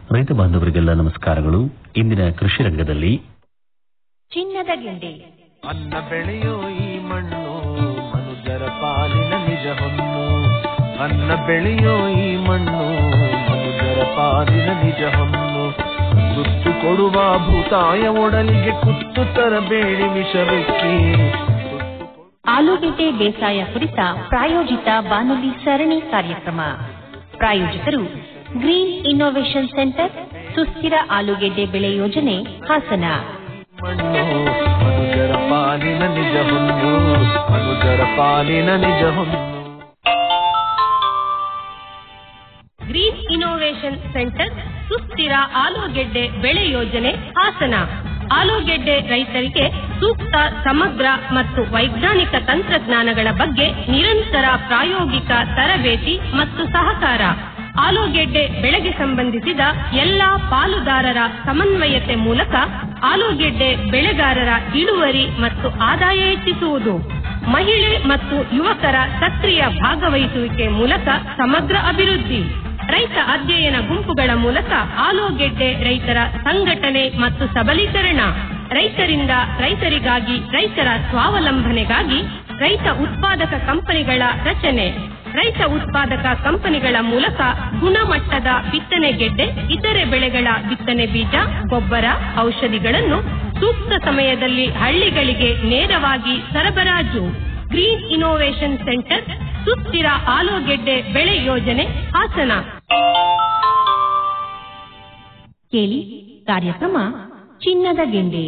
ರೈತ ಬಾಂಧವರಿಗೆಲ್ಲ ನಮಸ್ಕಾರಗಳು ಇಂದಿನ ಕೃಷಿ ರಂಗದಲ್ಲಿ ಚಿನ್ನದ ಗಿಂಡಿ ಅನ್ನ ಬೆಳೆಯೋ ಈ ಮಣ್ಣು ಮನುಜರ ಪಾಲಿನ ನಿಜ ಹೊನ್ನು ಅನ್ನ ಬೆಳೆಯೋ ಈ ಮಣ್ಣು ಮನುಜರ ಪಾಲಿನ ನಿಜ ಹೊನ್ನು ತುತ್ತು ಕೊಡುವ ಭೂತಾಯ ಒಡಲಿಗೆ ಕುತ್ತು ತರಬೇಡಿ ವಿಷವೆಕ್ಕಿ ಆಲೂಗೆಡ್ಡೆ ಬೇಸಾಯ ಕುರಿತ ಪ್ರಾಯೋಜಿತ ಬಾನುಲಿ ಸರಣಿ ಕಾರ್ಯಕ್ರಮ ಪ್ರಾಯೋಜಕರು ಗ್ರೀನ್ ಇನ್ನೋವೇಷನ್ ಸೆಂಟರ್ ಸುಸ್ಥಿರ ಆಲೂಗೆಡ್ಡೆ ಬೆಳೆ ಯೋಜನೆ ಹಾಸನ ಮಣ್ಣು ಮನುಜರ ಪಾಲಿನ ನಿಜ ಹೊನ್ನು ಮನುಜರ ಪಾಲಿನ ನಿಜ ಹೊನ್ನು ಗ್ರೀನ್ ಇನ್ನೋವೇಷನ್ ಸೆಂಟರ್ ಸುಸ್ಥಿರ ಆಲೂಗೆಡ್ಡೆ ಬೆಳೆ ಯೋಜನೆ ಹಾಸನ ಆಲೂಗೆಡ್ಡೆ ರೈತರಿಗೆ ಸೂಕ್ತ ಸಮಗ್ರ ಮತ್ತು ವೈಜ್ಞಾನಿಕ ತಂತ್ರಜ್ಞಾನಗಳ ಬಗ್ಗೆ ನಿರಂತರ ಪ್ರಾಯೋಗಿಕ ತರಬೇತಿ ಮತ್ತು ಸಹಕಾರ ಆಲೂಗೆಡ್ಡೆ ಬೆಳೆಗೆ ಸಂಬಂಧಿಸಿದ ಎಲ್ಲಾ ಪಾಲುದಾರರ ಸಮನ್ವಯತೆ ಮೂಲಕ ಆಲೂಗೆಡ್ಡೆ ಬೆಳೆಗಾರರ ಇಳುವರಿ ಮತ್ತು ಆದಾಯ ಹೆಚ್ಚಿಸುವುದು ಮಹಿಳೆ ಮತ್ತು ಯುವಕರ ಸಕ್ರಿಯ ಭಾಗವಹಿಸುವಿಕೆ ಮೂಲಕ ಸಮಗ್ರ ಅಭಿವೃದ್ಧಿ ರೈತ ಅಧ್ಯಯನ ಗುಂಪುಗಳ ಮೂಲಕ ಆಲೂಗೆಡ್ಡೆ ರೈತರ ಸಂಘಟನೆ ಮತ್ತು ಸಬಲೀಕರಣ ರೈತರಿಂದ ರೈತರಿಗಾಗಿ ರೈತರ ಸ್ವಾವಲಂಬನೆಗಾಗಿ ರೈತ ಉತ್ಪಾದಕ ಕಂಪನಿಗಳ ರಚನೆ ರೈತ ಉತ್ಪಾದಕ ಕಂಪನಿಗಳ ಮೂಲಕ ಗುಣಮಟ್ಟದ ಬಿತ್ತನೆ ಗೆಡ್ಡೆ ಇತರೆ ಬೆಳೆಗಳ ಬಿತ್ತನೆ ಬೀಜ ಗೊಬ್ಬರ ಔಷಧಿಗಳನ್ನು ಸೂಕ್ತ ಸಮಯದಲ್ಲಿ ಹಳ್ಳಿಗಳಿಗೆ ನೇರವಾಗಿ ಸರಬರಾಜು ಗ್ರೀನ್ ಇನ್ನೋವೇಷನ್ ಸೆಂಟರ್ ಸುಸ್ಥಿರ ಆಲೂಗೆಡ್ಡೆ ಬೆಳೆ ಯೋಜನೆ ಹಾಸನ ಕೇಳಿ ಕಾರ್ಯಕ್ರಮ ಚಿನ್ನದ ಗೆಂಡೆ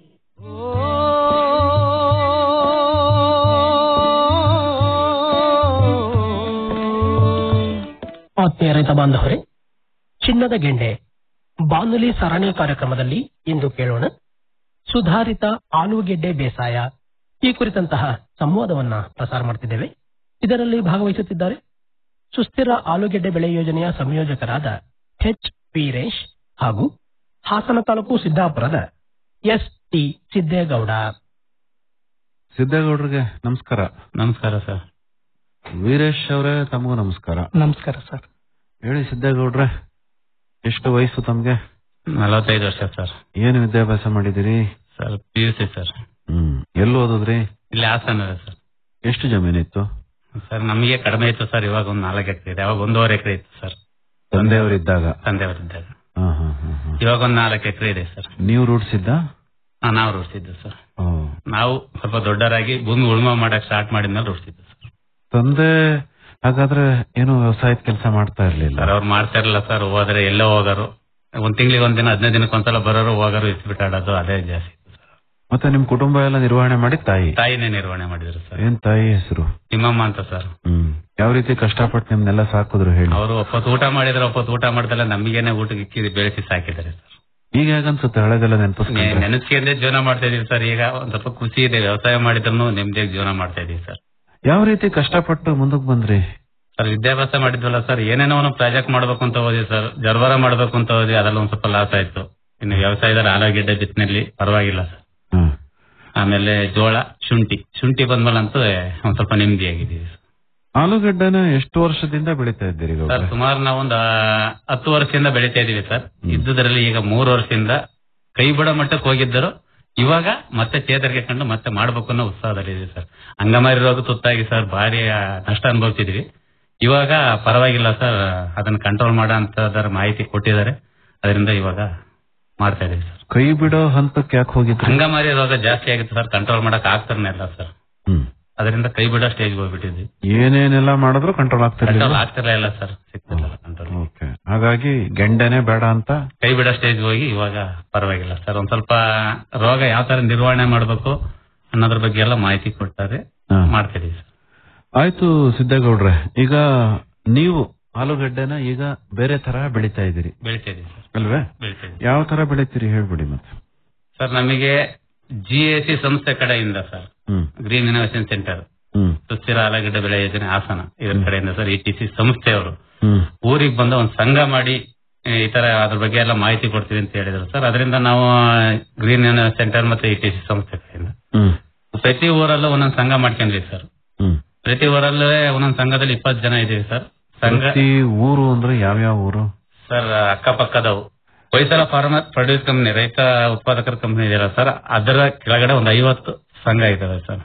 ಆತ್ಮೀಯ ರೈತ ಬಾಂಧವರೇ ಚಿನ್ನದ ಗೆಂಡೆ ಬಾನುಲಿ ಸರಣಿ ಕಾರ್ಯಕ್ರಮದಲ್ಲಿ ಇಂದು ಕೇಳೋಣ ಸುಧಾರಿತ ಆಲೂಗೆಡ್ಡೆ ಬೇಸಾಯ ಈ ಕುರಿತಂತಹ ಸಂವಾದವನ್ನ ಪ್ರಸಾರ ಮಾಡ್ತಿದ್ದೇವೆ ಇದರಲ್ಲಿ ಭಾಗವಹಿಸುತ್ತಿದ್ದಾರೆ ಸುಸ್ಥಿರ ಆಲೂಗೆಡ್ಡೆ ಬೆಳೆ ಯೋಜನೆಯ ಸಂಯೋಜಕರಾದ ಎಚ್ ವೀರೇಶ್ ಹಾಗೂ ಹಾಸನ ತಾಲೂಕು ಸಿದ್ದಾಪುರದ ಎಸ್ ಟಿ ಸಿದ್ದೇಗೌಡ ಸಿದ್ದೇಗೌಡ್ರಿಗೆ ನಮಸ್ಕಾರ ನಮಸ್ಕಾರ ಸರ್ ವೀರೇಶ್ ಅವರೇ ತಮಗೂ ನಮಸ್ಕಾರ ನಮಸ್ಕಾರ ಸರ್ ಹೇಳಿ ಸಿದ್ದೇಗೌಡ್ರೆ ಎಷ್ಟು ವಯಸ್ಸು ತಮ್ಗೆ ನಲವತ್ತೈದು ವರ್ಷ ಸರ್ ಏನು ವಿದ್ಯಾಭ್ಯಾಸ ಮಾಡಿದಿರಿ sir P U C sir ಹ್ಮ್ ಎಲ್ಲಿ ಓದಿದ್ರಿ ಇಲ್ಲಿ ಹಾಸನ ಸರ್ ಎಷ್ಟು ಜಮೀನಿತ್ತು ಸರ್ ನಮಗೆ ಕಡಿಮೆ ಇತ್ತು ಸರ್ ಇವಾಗ ಒಂದು ನಾಲ್ಕು ಎಕರೆ ಇದೆ ಅವಾಗ ಒಂದೂವರೆ ಎಕರೆ ಇತ್ತು ಸರ್ ತಂದೆಯವರಿದ್ದಾಗ ತಂದೆಯವರಿದ್ದಾಗ ಹಾ, ಹಾ, ಹಾ, ಹಾ. ಇವಾಗ ಒಂದು ನಾಲ್ಕು ಎಕರೆ ಇದೆ ಸರ್ ನೀವು ರೂಢಿಸಿದ್ದ ಹಾ, ನಾವು ರೂಢಿಸಿದ್ದು ಸರ್ ಓ. ನಾವು ಸ್ವಲ್ಪ ದೊಡ್ಡರಾಗಿ ಭೂಮಿ ಉಳುಮೆ ಮಾಡಕ್ ಸ್ಟಾರ್ಟ್ ಮಾಡಿದ್ಮೇಲೆ ರೂಢಿಸಿದ್ದು ಸರ್ ತಂದೆ ಹಾಗಾದ್ರೆ ಏನು ವ್ಯವಸಾಯದ ಕೆಲಸ ಮಾಡ್ತಾ ಇರ್ಲಿಲ್ಲ ಸರ್ ಅವ್ರು ಮಾಡ್ತಾ ಇರಲಿಲ್ಲ ಸರ್ ಹೋದ್ರೆ ಎಲ್ಲೋ ಹೋಗೋರು ಒಂದ್ ತಿಂಗಳಿಗೆ ಒಂದಿನ ಹದಿನೈದು ದಿನಕ್ಕೆ ಒಂದ್ಸಲ ಬರೋರು ಹೋಗೋರು ಇಸ್ಬಿಟ್ಟು ಆಡೋದು ಅದೇ ಜಾಸ್ತಿ ಇತ್ತು ಸರ್ ಮತ್ತೆ ನಿಮ್ ಕುಟುಂಬ ಎಲ್ಲ ನಿರ್ವಹಣೆ ಮಾಡಿ ತಾಯಿ ತಾಯಿನೇ ನಿರ್ವಹಣೆ ಮಾಡಿದ್ರು ಸರ್ ಏನ್ ತಾಯಿ ಹೆಸರು ತಿಮ್ಮಮ್ಮ ಅಂತ ಸರ್ ಹ್ಮ್ ಯಾವ ರೀತಿ ಕಷ್ಟಪಟ್ಟು ನಿಮ್ನೆಲ್ಲ ಸಾಕಿದ್ರು ಹೇಳಿ ಅವರು ಒಪ್ಪತ್ತು ಊಟ ಮಾಡಿದ್ರೆ ಒಪ್ಪತ್ತು ಊಟ ಮಾಡ್ದಲ್ಲ ನಮಗೇನೆ ಊಟಕ್ಕೆ ಇಕ್ಕಿ ಬೆಳೆಸಿ ಸಾಕಿದ್ದಾರೆ ಸರ್ ಈಗ ಹೇಗನ್ಸುತ್ತೆ ಹಳೆದೆಲ್ಲ ನೆನಪಿಸ್ಕೊಂಡ್ರೆ ನೆನಸ್ಕೊಂಡೆ ಜೀವನ ಮಾಡ್ತಾ ಇದೀವಿ ಸರ್ ಈಗ ಒಂದ್ ಸ್ವಲ್ಪ ಖುಷಿ ಇದೆ ವ್ಯವಸಾಯ ಮಾಡಿದ್ರು ನೆಮ್ಮದಿಯಾಗಿ ಜೀವನ ಮಾಡ್ತಾ ಇದೀವಿ ಸರ್ ಯಾವ ರೀತಿ ಕಷ್ಟಪಟ್ಟು ಮುಂದಕ್ಕೆ ಬಂದ್ರಿ ಸರ್ ವಿದ್ಯಾಭ್ಯಾಸ ಮಾಡಿದ್ವಲ್ಲ ಸರ್ ಏನೇನೋ ಒಂದು ಪ್ರಾಜೆಕ್ಟ್ ಮಾಡ್ಬೇಕು ಅಂತ ಹೋದ್ವಿ ಸರ್ ಜರ್ಬಾರ ಮಾಡ್ಬೇಕು ಅಂತ ಹೋದ್ವಿ ಅದೆಲ್ಲ ಒಂದ್ ಸ್ವಲ್ಪ ಲಾಸ್ ಆಯ್ತು ಇನ್ನು ವ್ಯವಸಾಯದಲ್ಲಿ ಆಲೂಗೆಡ್ಡೆ ಬಿತ್ತನೆಯಲ್ಲಿ ಪರವಾಗಿಲ್ಲ ಸರ್ ಹ್ಮ್ ಆಮೇಲೆ ಜೋಳ ಶುಂಠಿ ಶುಂಠಿ ಬಂದ್ಮೇಲಂತೂ ಒಂದ್ ಸ್ವಲ್ಪ ನೆಮ್ಮದಿಯಾಗಿದ್ದೀವಿ ಸರ್. ಆಲೂಗಡ್ಡೆನ ಎಷ್ಟು ವರ್ಷದಿಂದ ಬೆಳೀತಾ ಇದ್ದೀರಿ ಸರ್ ಗೌಡ್ರೆ? ಸುಮಾರು ನಾವೊಂದು ಆ, ಹತ್ತು ವರ್ಷದಿಂದ ಬೆಳಿತಾ ಇದೀವಿ ಸರ್ ಇದ್ದುದರಲ್ಲಿ ಈಗ ಮೂರು ವರ್ಷದಿಂದ ಕೈ ಬಿಡೋ ಮಟ್ಟಕ್ಕೆ ಹೋಗಿದ್ದರು ಇವಾಗ ಮತ್ತೆ ಚೇತರಿಕೆ ಕಂಡು ಮತ್ತೆ ಮಾಡ್ಬೇಕು ಅನ್ನೋ ಉತ್ಸಾಹದಲ್ಲಿದ್ದೀವಿ ಸರ್ ಅಂಗಮಾರಿ ರೋಗ ತುತ್ತಾಗಿ ಸರ್ ಭಾರಿ ಆ, ನಷ್ಟ ಅನುಭವಿಸಿದ್ವಿ ಇವಾಗ ಪರವಾಗಿಲ್ಲ ಸರ್ ಅದನ್ನ ಕಂಟ್ರೋಲ್ ಮಾಡೋ ಅಂತದರ ಮಾಹಿತಿ ಕೊಟ್ಟಿದ್ದಾರೆ ಅದರಿಂದ ಇವಾಗ ಮಾಡ್ತಾ ಇದೀವಿ ಸರ್ ಕೈ ಬಿಡೋ ಹಂತಕ್ಕೆ ಯಾಕೆ ಹೋಗಿದ್ರಿ ಅಂಗಮಾರಿ ರೋಗ ಜಾಸ್ತಿ ಆಗಿತ್ತು ಸರ್ ಕಂಟ್ರೋಲ್ ಮಾಡಕ್ ಆಗ್ತಾರನೇ ಇಲ್ಲ ಸರ್ ಹ್ಮ್ ಅದರಿಂದ ಕೈ ಬಿಡೋ ಸ್ಟೇಜ್ ಹೋಗ್ಬಿಟ್ಟಿದ್ವಿ ಏನೇನೆಲ್ಲ ಮಾಡಿದ್ರು ಕಂಟ್ರೋಲ್ ಆಗ್ತಿರ್ಲಿಲ್ಲ ಕಂಟ್ರೋಲ್ ಆಗ್ತಿರ್ಲೇ ಇಲ್ಲ ಸರ್ ಸಿಗ್ತಿರ್ಲಿಲ್ಲ ಕಂಟ್ರೋಲ್ ಓಕೆ ಹಾಗಾಗಿ ಗೆಂಡೆನೆ ಬೇಡ ಅಂತ ಕೈ ಬಿಡೋ ಸ್ಟೇಜ್ ಹೋಗಿ ಇವಾಗ ಪರವಾಗಿಲ್ಲ ಸರ್ ಒಂದ್ ಸ್ವಲ್ಪ ರೋಗ ಯಾವ ತರ ನಿರ್ವಹಣೆ ಮಾಡಬೇಕು ಅನ್ನೋದ್ರ ಬಗ್ಗೆ ಎಲ್ಲ ಮಾಹಿತಿ ಕೊಡ್ತಾರೆ ಹಾ. ಮಾಡ್ತಿದೀವಿ ಸರ್ ಆಯ್ತು ಸಿದ್ದೇಗೌಡ್ರೆ ಈಗ ನೀವು ಆಲೂಗಡ್ಡೆನ ಈಗ ಬೇರೆ ತರ ಬೆಳೀತಾ ಇದ್ದೀರಿ ಬೆಳಿತಾ ಇದೀವಿ ಸರ್ ಅಲ್ವೇ ಬೆಳಿತಾ ಇದೀವಿ ಯಾವ ತರ ಬೆಳಿತೀರಿ ಹೇಳ್ಬಿಡಿ ಮತ್ತೆ ಸರ್ ನಮಗೆ ಜಿ ಎ ಸಿ ಸಂಸ್ಥೆ ಕಡೆಯಿಂದ ಸರ್ ಹ್ಮ್ ಗ್ರೀನ್ ಇನೋವೇಷನ್ ಸೆಂಟರ್ ಹ್ಮ್ ಸುಸ್ಥಿರ ಆಲೂಗಡ್ಡೆ ಬೆಳೆ ಯೋಜನೆ ಹಾಸನ ಇದರ ಕಡೆಯಿಂದ ಸರ್ ಇ ಟಿ ಸಿ ಸಂಸ್ಥೆಯವರು ಹ್ಮ್ ಊರಿಗೆ ಬಂದು ಒಂದು ಸಂಘ ಮಾಡಿ ಆ, ಈ ತರ ಅದ್ರ ಬಗ್ಗೆ ಎಲ್ಲ ಮಾಹಿತಿ ಕೊಡ್ತೀವಿ ಅಂತ ಹೇಳಿದ್ರು ಸರ್ ಅದರಿಂದ ನಾವು ಗ್ರೀನ್ ಸೆಂಟರ್ ಮತ್ತೆ ಇ ಟಿ ಸಿ ಸಂಸ್ಥೆ ಕಡೆಯಿಂದ ಹ್ಮ್ ಪ್ರತಿ ಊರಲ್ಲೂ ಒಂದೊಂದು ಸಂಘ ಮಾಡ್ಕೊಂಡ್ವಿ ಸರ್ ಹ್ಮ್ ಪ್ರತಿ ಊರಲ್ಲೇ ಒಂದೊಂದು ಸಂಘದಲ್ಲಿ ಇಪ್ಪತ್ತು ಜನ ಇದೀವಿ ಸರ್ ಸಂಘ ಪ್ರತಿ ಊರು ಅಂದ್ರೆ ಯಾವ್ಯಾವ ಊರು ಸರ್ ಅಕ್ಕಪಕ್ಕದವು ಹೊಯ್ಸಳ ಫಾರ್ಮರ್ ಪ್ರೊಡ್ಯೂಸ್ ಕಂಪನಿ ರೈತ ಉತ್ಪಾದಕರ ಕಂಪನಿ ಇದೆಯಲ್ಲ ಸರ್ ಅದರ ಕೆಳಗಡೆ ಒಂದು ಐವತ್ತು ಸಂಘ ಇದಾವೆ ಸರ್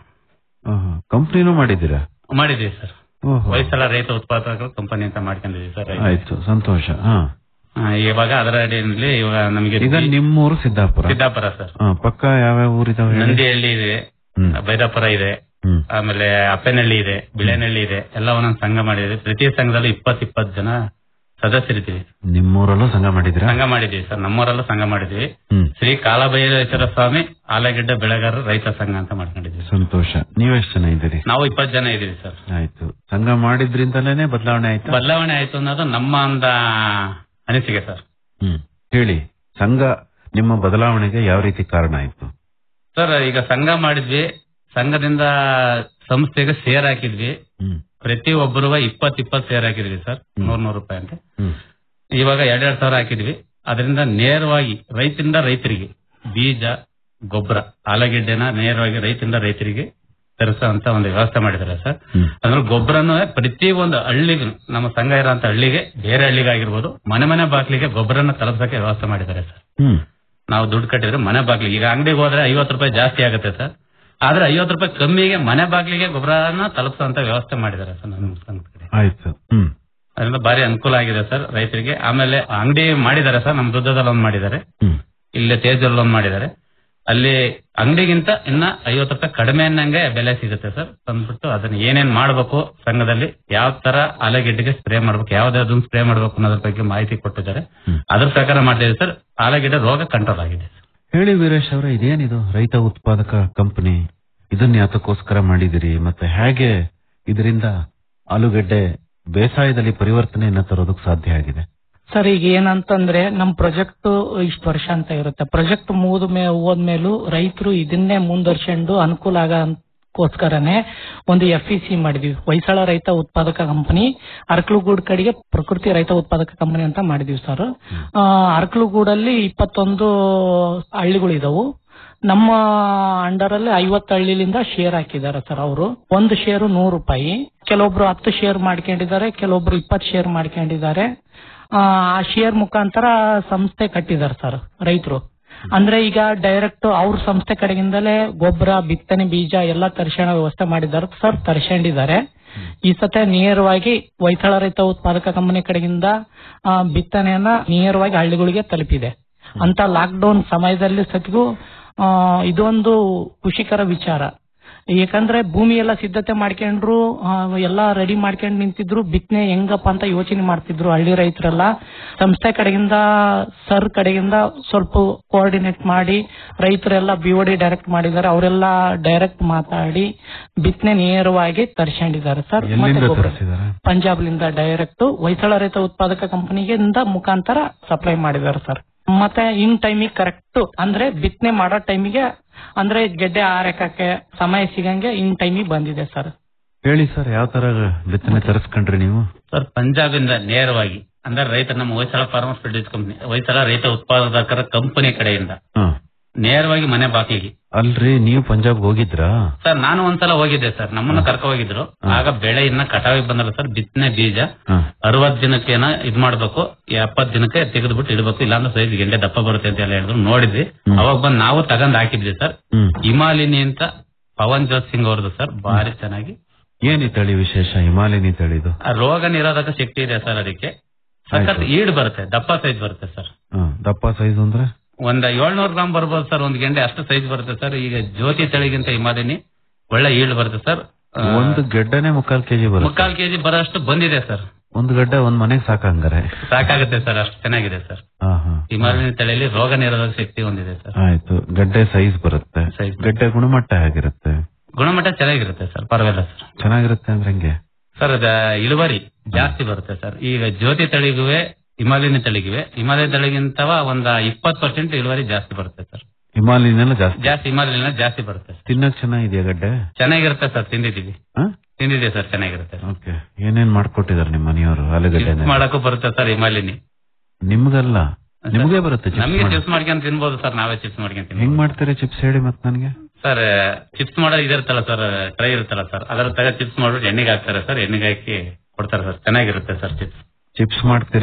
ಕಂಪ್ನಿನೂ ಮಾಡಿದ್ದೀರಾ ಮಾಡಿದೀವಿ ಸರ್ ಓಹೋ ಹೊಯ್ಸಳ ರೈತ ಉತ್ಪಾದಕರ ಕಂಪನಿ ಅಂತ ಮಾಡ್ಕೊಂಡಿದೀವಿ ಸರ್ ಆಯ್ತು ಸಂತೋಷ ಹಾ ಆ, ಇವಾಗ ಅದರ ಅಡಿಯಲ್ಲಿ ಇವಾಗ ನಮಗೆ ಈಗ ನಿಮ್ಮೂರು ಸಿದ್ದಾಪುರ ಸಿದ್ದಾಪುರ ಸರ್ ಹಾ, ಪಕ್ಕ ಯಾವ್ಯಾವ ಊರಿದಾವೆ ಹೇಳಿ? ನಂದಿಹಳ್ಳಿ ಇದೆ ಹ್ಮ್. ಬೈರಾಪುರ ಇದೆ ಹ್ಮ್ ಆಮೇಲೆ ಅಪ್ಪನಹಳ್ಳಿ ಇದೆ ಬಿಳೆನಹಳ್ಳಿ ಇದೆ ಎಲ್ಲ ಒಂದೊಂದು ಸಂಘ ಮಾಡಿದ್ವಿ ಪ್ರತಿ ಸಂಘದಲ್ಲಿ ಇಪ್ಪತ್ ಇಪ್ಪತ್ತು ಜನ ಸದಸ್ಯರಿದ್ದೀವಿ ನಿಮ್ಮೂರಲ್ಲೂ ಸಂಘ ಮಾಡಿದಿರಾ ಸಂಘ ಮಾಡಿದೀವಿ ಸರ್ ನಮ್ಮೂರಲ್ಲೂ ಸಂಘ ಮಾಡಿದ್ವಿ ಹ್ಮ್ ಶ್ರೀ ಕಾಲಭೈರೇಶ್ವರ ಸ್ವಾಮಿ ಆಲಗೆಡ್ಡ ಬೆಳೆಗಾರರ ರೈತ ಸಂಘ ಅಂತ ಮಾಡ್ಕೊಂಡಿದ್ವಿ ಸಂತೋಷ ನೀವೆಷ್ಟು ಜನ ಇದ್ದೀರಿ ನಾವು ಇಪ್ಪತ್ತು ಜನ ಇದೀವಿ ಸರ್ ಆಯ್ತು ಸಂಘ ಮಾಡಿದ್ರಿಂದಲೇನೆ ಬದಲಾವಣೆ ಆಯ್ತಾ ಬದಲಾವಣೆ ಆಯ್ತು ಅನ್ನೋದು ನಮ್ಮ ಒಂದು ಅನಿಸಿಕೆ ಸರ್ ಹ್ಮ್ ಹೇಳಿ ಸಂಘ ನಿಮ್ಮ ಬದಲಾವಣೆಗೆ ಯಾವ ರೀತಿ ಕಾರಣ ಆಯ್ತು ಸರ್ ಈಗ ಸಂಘ ಮಾಡಿದ್ವಿ ಸಂಘದಿಂದ ಸಂಸ್ಥೆಗೆ ಶೇರ್ ಹಾಕಿದ್ವಿ ಹ್ಮ್ ಪ್ರತಿ ಒಬ್ಬರು ಇಪ್ಪತ್ ಇಪ್ಪತ್ ಶೇರ್ ಹಾಕಿದ್ವಿ ಸರ್ ನೂರ್ ನೂರು ರೂಪಾಯಿ ಅಂತ ಹ್ಮ್ ಇವಾಗ ಎರಡೆರಡು ಸಾವಿರ ಹಾಕಿದ್ವಿ ಅದರಿಂದ ನೇರವಾಗಿ ರೈತರಿಂದ ರೈತರಿಗೆ ಬೀಜ ಗೊಬ್ಬರ ಆಲೂಗೆಡ್ಡೆನ ನೇರವಾಗಿ ರೈತರಿಂದ ರೈತರಿಗೆ ತರಿಸುವಂತ ಒಂದು ವ್ಯವಸ್ಥೆ ಮಾಡಿದ್ದಾರೆ ಸರ್ ಹ್ಮ್. ಅದ್ರಲ್ಲಿ ಗೊಬ್ಬರನು ಪ್ರತಿ ಒಂದು ಹಳ್ಳಿಗೂ ನಮ್ಮ ಸಂಘ ಇರೋಂತ ಹಳ್ಳಿಗೆ ಬೇರೆ ಹಳ್ಳಿಗಾಗಿರ್ಬೋದು ಮನೆ ಮನೆ ಬಾಗಿಲಿಗೆ ಗೊಬ್ಬರನ ತಲುಪಸಕ್ಕೆ ವ್ಯವಸ್ಥೆ ಮಾಡಿದ್ದಾರೆ ಸರ್ ಹ್ಮ್ ನಾವು ದುಡ್ಡು ಕಟ್ಟಿದ್ರೆ ಮನೆ ಬಾಗಿಲಿಗೆ ಈಗ ಅಂಗಡಿಗೆ ಹೋದ್ರೆ ಐವತ್ತು ರೂಪಾಯಿ ಜಾಸ್ತಿ ಆಗುತ್ತೆ ಸರ್ ಆದ್ರೆ ಐವತ್ತು ರೂಪಾಯಿ ಕಮ್ಮಿಗೆ ಮನೆ ಬಾಗಿಲಿಗೆ ಗೊಬ್ಬರನ ತಲುಪಿಸುವಂತ ವ್ಯವಸ್ಥೆ ಮಾಡಿದ್ದಾರೆ ಸರ್ ನಮ್ಮ ಸಂಘದ ಕಡೆ ಆಯ್ತು ಹ್ಮ್ ಅದರಿಂದ ಭಾರಿ ಅನುಕೂಲ ಆಗಿದೆ ಸರ್ ರೈತರಿಗೆ ಆಮೇಲೆ ಅಂಗಡಿ ಮಾಡಿದ್ದಾರೆ ಸರ್ ನಮ್ಮ ದುದ್ದದಲ್ಲಿ ಒಂದು ಮಾಡಿದ್ದಾರೆ ಹ್ಮ್ ಇಲ್ಲೇ ತೇಜಲ್ಲಿ ಒಂದು ಮಾಡಿದ್ದಾರೆ ಅಲ್ಲಿ ಅಂಗಡಿಗಿಂತ ಇನ್ನ ಐವತ್ತು ರೂಪಾಯಿ ಕಡಿಮೆ ಅನ್ನಂಗೆ ಬೆಲೆ ಸಿಗುತ್ತೆ ಸರ್ ತಂದ್ಬಿಟ್ಟು ಅದನ್ನ ಏನೇನ್ ಮಾಡ್ಬೇಕು ಸಂಘದಲ್ಲಿ ಯಾವ ತರ ಆಲೂಗೆಡ್ಡೆಗೆ ಸ್ಪ್ರೇ ಮಾಡ್ಬೇಕು ಯಾವ್ದಾವ್ದನ್ನ ಸ್ಪ್ರೇ ಮಾಡ್ಬೇಕು ಅನ್ನೋದ್ರ ಬಗ್ಗೆ ಮಾಹಿತಿ ಕೊಟ್ಟಿದ್ದಾರೆ ಹ್ಮ್. ಅದ್ರ ಪ್ರಕಾರ ಮಾಡ್ತಿದ್ದೀವಿ ಸರ್ ಆಲೂಗೆಡ್ಡೆ ರೋಗ ಕಂಟ್ರೋಲ್ ಆಗಿದೆ ಹೇಳಿ ವೀರೇಶ್ ಅವರೇ ಇದೇನಿದು ರೈತ ಉತ್ಪಾದಕ ಕಂಪನಿ ಇದನ್ನ ಯಾತಕ್ಕೋಸ್ಕರ ಮಾಡಿದಿರಿ ಮತ್ತೆ ಹೇಗೆ ಇದರಿಂದ ಆಲೂಗಡ್ಡೆ ಬೇಸಾಯದಲ್ಲಿ ಪರಿವರ್ತನೆಯನ್ನ ತರೋದಕ್ಕೆ ಸಾಧ್ಯ ಆಗಿದೆ ಸರ್ ಈಗ ಏನಂತಂದ್ರೆ ನಮ್ ಪ್ರಾಜೆಕ್ಟ್ ಇಷ್ಟು ವರ್ಷ ಅಂತ ಇರುತ್ತೆ ಪ್ರಾಜೆಕ್ಟ್ ಮುಗಿದ ಮೇ ಹೋದ್ಮೇಲೂ ರೈತರು ಇದನ್ನೇ ಮುಂದುವರ್ಸ್ಕೊಂಡು ಅನುಕೂಲ ಆಗಕ್ಕೋಸ್ಕರನೇ ಒಂದು ಎಫ್ ಇ ಸಿ ಮಾಡಿದ್ವಿ ಹೊಯ್ಸಳ ರೈತ ಉತ್ಪಾದಕ ಕಂಪನಿ ಅರಕಲುಗೂಡ್ ಕಡೆಗೆ ಪ್ರಕೃತಿ ರೈತ ಉತ್ಪಾದಕ ಕಂಪನಿ ಅಂತ ಮಾಡಿದೀವಿ ಸರ್ ಅರಕಲುಗೂಡಲ್ಲಿ ಇಪ್ಪತ್ತೊಂದು ಹಳ್ಳಿಗಳು ಇದಾವು ನಮ್ಮ ಅಂಡರ್ ಅಲ್ಲಿ ಐವತ್ತು ಹಳ್ಳಿಲಿಂದ ಶೇರ್ ಹಾಕಿದ್ದಾರೆ ಸರ್ ಅವರು ಒಂದು ಶೇರು ನೂರು ರೂಪಾಯಿ ಕೆಲವೊಬ್ರು ಹತ್ತು ಶೇರ್ ಮಾಡ್ಕೊಂಡಿದ್ದಾರೆ ಕೆಲವೊಬ್ರು ಇಪ್ಪತ್ತು ಶೇರ್ ಮಾಡ್ಕೊಂಡಿದ್ದಾರೆ ಆ ಶೇರ್ ಮುಖಾಂತರ ಸಂಸ್ಥೆ ಕಟ್ಟಿದ್ದಾರೆ ಸರ್ ರೈತರು ಅಂದ್ರೆ ಈಗ ಡೈರೆಕ್ಟ್ ಅವ್ರ ಸಂಸ್ಥೆ ಕಡೆಗಿಂದಲೇ ಗೊಬ್ಬರ ಬಿತ್ತನೆ ಬೀಜ ಎಲ್ಲ ತರ್ಷಣ ವ್ಯವಸ್ಥೆ ಮಾಡಿದ್ದಾರೆ ಸರ್ ತರ್ಷಂಡಿದ್ದಾರೆ ಈ ಸತೆ ನೇರವಾಗಿ ಹೊಯ್ಸಳ ರೈತ ಉತ್ಪಾದಕ ಕಂಪನಿ ಕಡೆಗಿಂದ ಆ, ಬಿತ್ತನೆಯನ್ನ ನೇರವಾಗಿ ಹಳ್ಳಿಗಳಿಗೆ ತಲುಪಿದೆ ಅಂತ ಲಾಕ್ಡೌನ್ ಸಮಯದಲ್ಲಿ ಸತಿಗೂ ಆ, ಇದೊಂದು ಖುಷಿಕರ ವಿಚಾರ ಯಾಕಂದ್ರೆ ಭೂಮಿ ಎಲ್ಲ ಸಿದ್ಧತೆ ಮಾಡ್ಕೊಂಡ್ರು ಆ, ಎಲ್ಲ ರೆಡಿ ಮಾಡ್ಕೊಂಡು ನಿಂತಿದ್ರು ಬಿತ್ತನೆ ಹೆಂಗಪ್ಪ ಅಂತ ಯೋಚನೆ ಮಾಡ್ತಿದ್ರು ಹಳ್ಳಿ ರೈತರೆಲ್ಲ ಸಂಸ್ಥೆ ಕಡೆಗಿಂದ ಸರ್ ಕಡೆಗಿಂದ ಸ್ವಲ್ಪ ಕೋಆರ್ಡಿನೇಟ್ ಮಾಡಿ ರೈತರೆಲ್ಲ ಬಿಒಡಿ ಡೈರೆಕ್ಟ್ ಮಾಡಿದ್ದಾರೆ ಅವರೆಲ್ಲ ಡೈರೆಕ್ಟ್ ಮಾತಾಡಿ ಬಿತ್ತನೆ ನೇರವಾಗಿ ತರ್ಸ್ಕೊಂಡಿದ್ದಾರೆ ಸರ್ ಮತ್ತೆ ಎಲ್ಲಿಂದ ಗೊಬ್ಬರ ತರಿಸಿದಾರೆ ಪಂಜಾಬ್ಲಿಂದ ಡೈರೆಕ್ಟ್ ಹೊಯ್ಸಳ ರೈತ ಉತ್ಪಾದಕ ಕಂಪನಿಗೆ ಮುಖಾಂತರ ಸಪ್ಲೈ ಮಾಡಿದ್ದಾರೆ ಸರ್ ಮತ್ತೆ ಇನ್ ಟೈಮಿಗೆ ಕರೆಕ್ಟ್ ಅಂದ್ರೆ ಬಿತ್ತನೆ ಮಾಡೋ ಟೈಮಿಗೆ ಅಂದ್ರೆ ಗೆಡ್ಡೆ ಆರಕ್ಕೆ ಸಮಯ ಸಿಗಂಗೆ ಇನ್ ಟೈಮಿಗೆ ಬಂದಿದೆ ಸರ್ ಹೇಳಿ ಸರ್ ಯಾವ ತರ ಬಿತ್ತನೆ ತರಿಸ್ಕೊಂಡ್ರಿ ನೀವು ಸರ್ ಪಂಜಾಬಿಂದ ನೇರವಾಗಿ ಅಂದ್ರೆ ರೈತ ನಮ್ಮ Hoysala farmers produce company Hoysala ರೈತ ಉತ್ಪಾದಕರ ಕಂಪನಿ ಕಡೆಯಿಂದ ಹ. ನೇರವಾಗಿ ಮನೆ ಬಾಗಿಲಿಗೆ ಅಲ್ರಿ ನೀವು ಪಂಜಾಬ್ ಹೋಗಿದ್ರಾ ಸರ್ ನಾನು ಒಂದ್ಸಲ ಹೋಗಿದ್ದೆ ಸರ್ ನಮ್ಮನ್ನ ಕರ್ಕೊ ಹೋಗಿದ್ರು ಆಗ ಬೆಳೆ ಇನ್ನ ಕಟಾವಿಗೆ ಬಂದಲ್ಲ ಸರ್ ಬಿತ್ತನೆ ಬೀಜ ಹ. ಅರವತ್ ದಿನಕ್ಕೇನ ಇದ್ ಮಾಡ್ಬೇಕು ಎಪ್ಪತ್ ದಿನಕ್ಕೆ ತೆಗೆದ್ಬಿಟ್ಟು ಇಡಬೇಕು ಇಲ್ಲಾಂದ್ರೆ ಸೈಜ್ ಗೆಂಡೆ ದಪ್ಪ ಬರುತ್ತೆ ಅಂತ ಎಲ್ಲ ಹೇಳಿದ್ರು ನೋಡಿದ್ವಿ ಹ್ಮ್. ಅವಾಗ ಬಂದು ನಾವು ತಗೊಂಡ್ ಹಾಕಿದ್ವಿ ಸರ್ ಹ್ಮ್ ಹಿಮಾಲಿನಿ ಅಂತ ಪವನ್ ಜೋತ್ ಸಿಂಗ್ ಅವ್ರದ್ದು ಸರ್ ಭಾರಿ ಚೆನ್ನಾಗಿ ಏನಿ ತಳಿ ವಿಶೇಷ ಹಿಮಾಲಯನಿ ತಳಿದು ಆ ರೋಗ ನಿರೋಧಕ ಶಕ್ತಿ ಇದೆ ಸರ್ ಅದಕ್ಕೆ ಸಖತ್ ಆಯ್ತು. ಈಡ್ ಬರುತ್ತೆ ದಪ್ಪ ಸೈಜ್ ಬರುತ್ತೆ ಸರ್ ಹ, ದಪ್ಪ ಸೈಜ್ ಅಂದ್ರೆ ಒಂದ್ ಏಳ್ನೂರು ಗ್ರಾಮ್ ಬರ್ಬೋದು ಸರ್ ಒಂದ್ ಗೆಂಡೆ ಅಷ್ಟು ಸೈಜ್ ಬರುತ್ತೆ ಸರ್ ಈಗ ಜ್ಯೋತಿ ತಳಿಗಿಂತ ಹಿಮಾಲಿನಿ ಒಳ್ಳೆ ಈಲ್ಡ್ ಬರುತ್ತೆ ಸರ್ ಆ, ಒಂದು ಗೆಡ್ಡೆನೆ ಮುಕ್ಕಾಲ್ ಕೆಜಿ ಬರುತ್ತೆ ಮುಕ್ಕಾಲ್ ಕೆಜಿ ಬರೋಷ್ಟು ಬಂದಿದೆ ಸರ್ ಒಂದು ಗಡ್ಡೆ ಒಂದ್ ಮನೆಗ್ ಸಾಕಂಗಾರೆ ಸಾಕಾಗುತ್ತೆ ಸರ್ ಅಷ್ಟು ಚೆನ್ನಾಗಿದೆ ಸರ್ ಹಾ ಹಾ ಹಿಮಾಲಯನ ತಳಿಯಲ್ಲಿ ರೋಗ ನಿರೋಧಕ ಶಕ್ತಿ ಹೊಂದಿದೆ ಸರ್ ಆಯ್ತು ಗಡ್ಡೆ ಸೈಜ್ ಬರುತ್ತೆ Size. ಗಡ್ಡೆ ಗುಣಮಟ್ಟ ಹೇಗಿರುತ್ತೆ ಗುಣಮಟ್ಟ ಚೆನ್ನಾಗಿರುತ್ತೆ ಸರ್ ಪರವಾಗಿಲ್ಲ ಸರ್ ಚೆನ್ನಾಗಿರುತ್ತೆ ಅಂದ್ರೆ ಹೆಂಗೆ ಸರ್ ಅದ ಇಳುವರಿ ಜಾಸ್ತಿ ಬರುತ್ತೆ ಸರ್ ಈಗ ಜ್ಯೋತಿ ತಳಿಗುವೆ ಹಿಮಾಲಯನ ತಳಿಗಿವೆ ಹಿಮಾಲಯ ತಳಿಗಿಂತವ ಒಂದ ಇಪ್ಪತ್ತು ಪರ್ಸೆಂಟ್ ಇಳುವರಿ ಜಾಸ್ತಿ ಬರುತ್ತೆ ಸರ್ ಹಿಮಾಲಯನೆಲ್ಲ ಜಾಸ್ತಿ ಜಾಸ್ತಿ ಹಿಮಾಲಯನ ಜಾಸ್ತಿ ಬರುತ್ತೆ ಸರ್ ತಿನ್ನಕ್ ಚೆನ್ನಾಗಿದೆಯಾ ಗಡ್ಡೆ ಚೆನ್ನಾಗಿರುತ್ತೆ ಸರ್ ತಿಂದಿದ್ದೀವಿ ತಿಂದಿದೆ ಸರ್ ಚೆನ್ನಾಗಿರುತ್ತೆ ಓಕೆ ಏನೇನ್ ಮಾಡ್ಕೊಟ್ಟಿದಾರೆ ನಿಮ್ಮ ಮನೆಯವರು ಆಲೂಗಡ್ಡೆ ಚಿಪ್ಸ್ ಮಾಡಕ್ಕೂ ಬರುತ್ತೆ ಸರ್ ಹಿಮಾಲಿನಿ ನಿಮ್ಗಲ್ಲ ನಿಮ್ಗೆ ಬರುತ್ತೆ ಚಿಪ್ಸ್ ನಮಗೆ ಮಾಡೋದು. ಚಿಪ್ಸ್ ಮಾಡ್ಕೊಂಡ್ ತಿನ್ಬೋದು ಸರ್ ನಾವೇ ಚಿಪ್ಸ್ ಮಾಡ್ಕೊಂಡ್ ಹೆಂಗ್ ತಿನ್ಬೋದು ಮಾಡ್ತೀರಿ ಚಿಪ್ಸ್ ಹೇಳಿ ಮತ್ ನನ್ಗೆ ಸರ್ ಚಿಪ್ಸ್ ಮಾಡೋದು ಇದಿರುತ್ತಲ್ಲ ಸರ್ ಟ್ರೈ ಇರುತ್ತಲ್ಲ ಸರ್ ಅದರ ತಗ ಚಿಪ್ಸ್ ಮಾಡ್ಬಿಟ್ಟು ಎಣ್ಣೆಗೆ ಹಾಕ್ತಾರೆ ಸರ್ ಎಣ್ಣೆಗೆ ಹಾಕಿ ಕೊಡ್ತಾರೆ ಸರ್ ಚೆನ್ನಾಗಿರುತ್ತೆ ಸರ್ ಚಿಪ್ಸ್ ಚಿಪ್ಸ್ ಮಾಡ್ತೀರಿ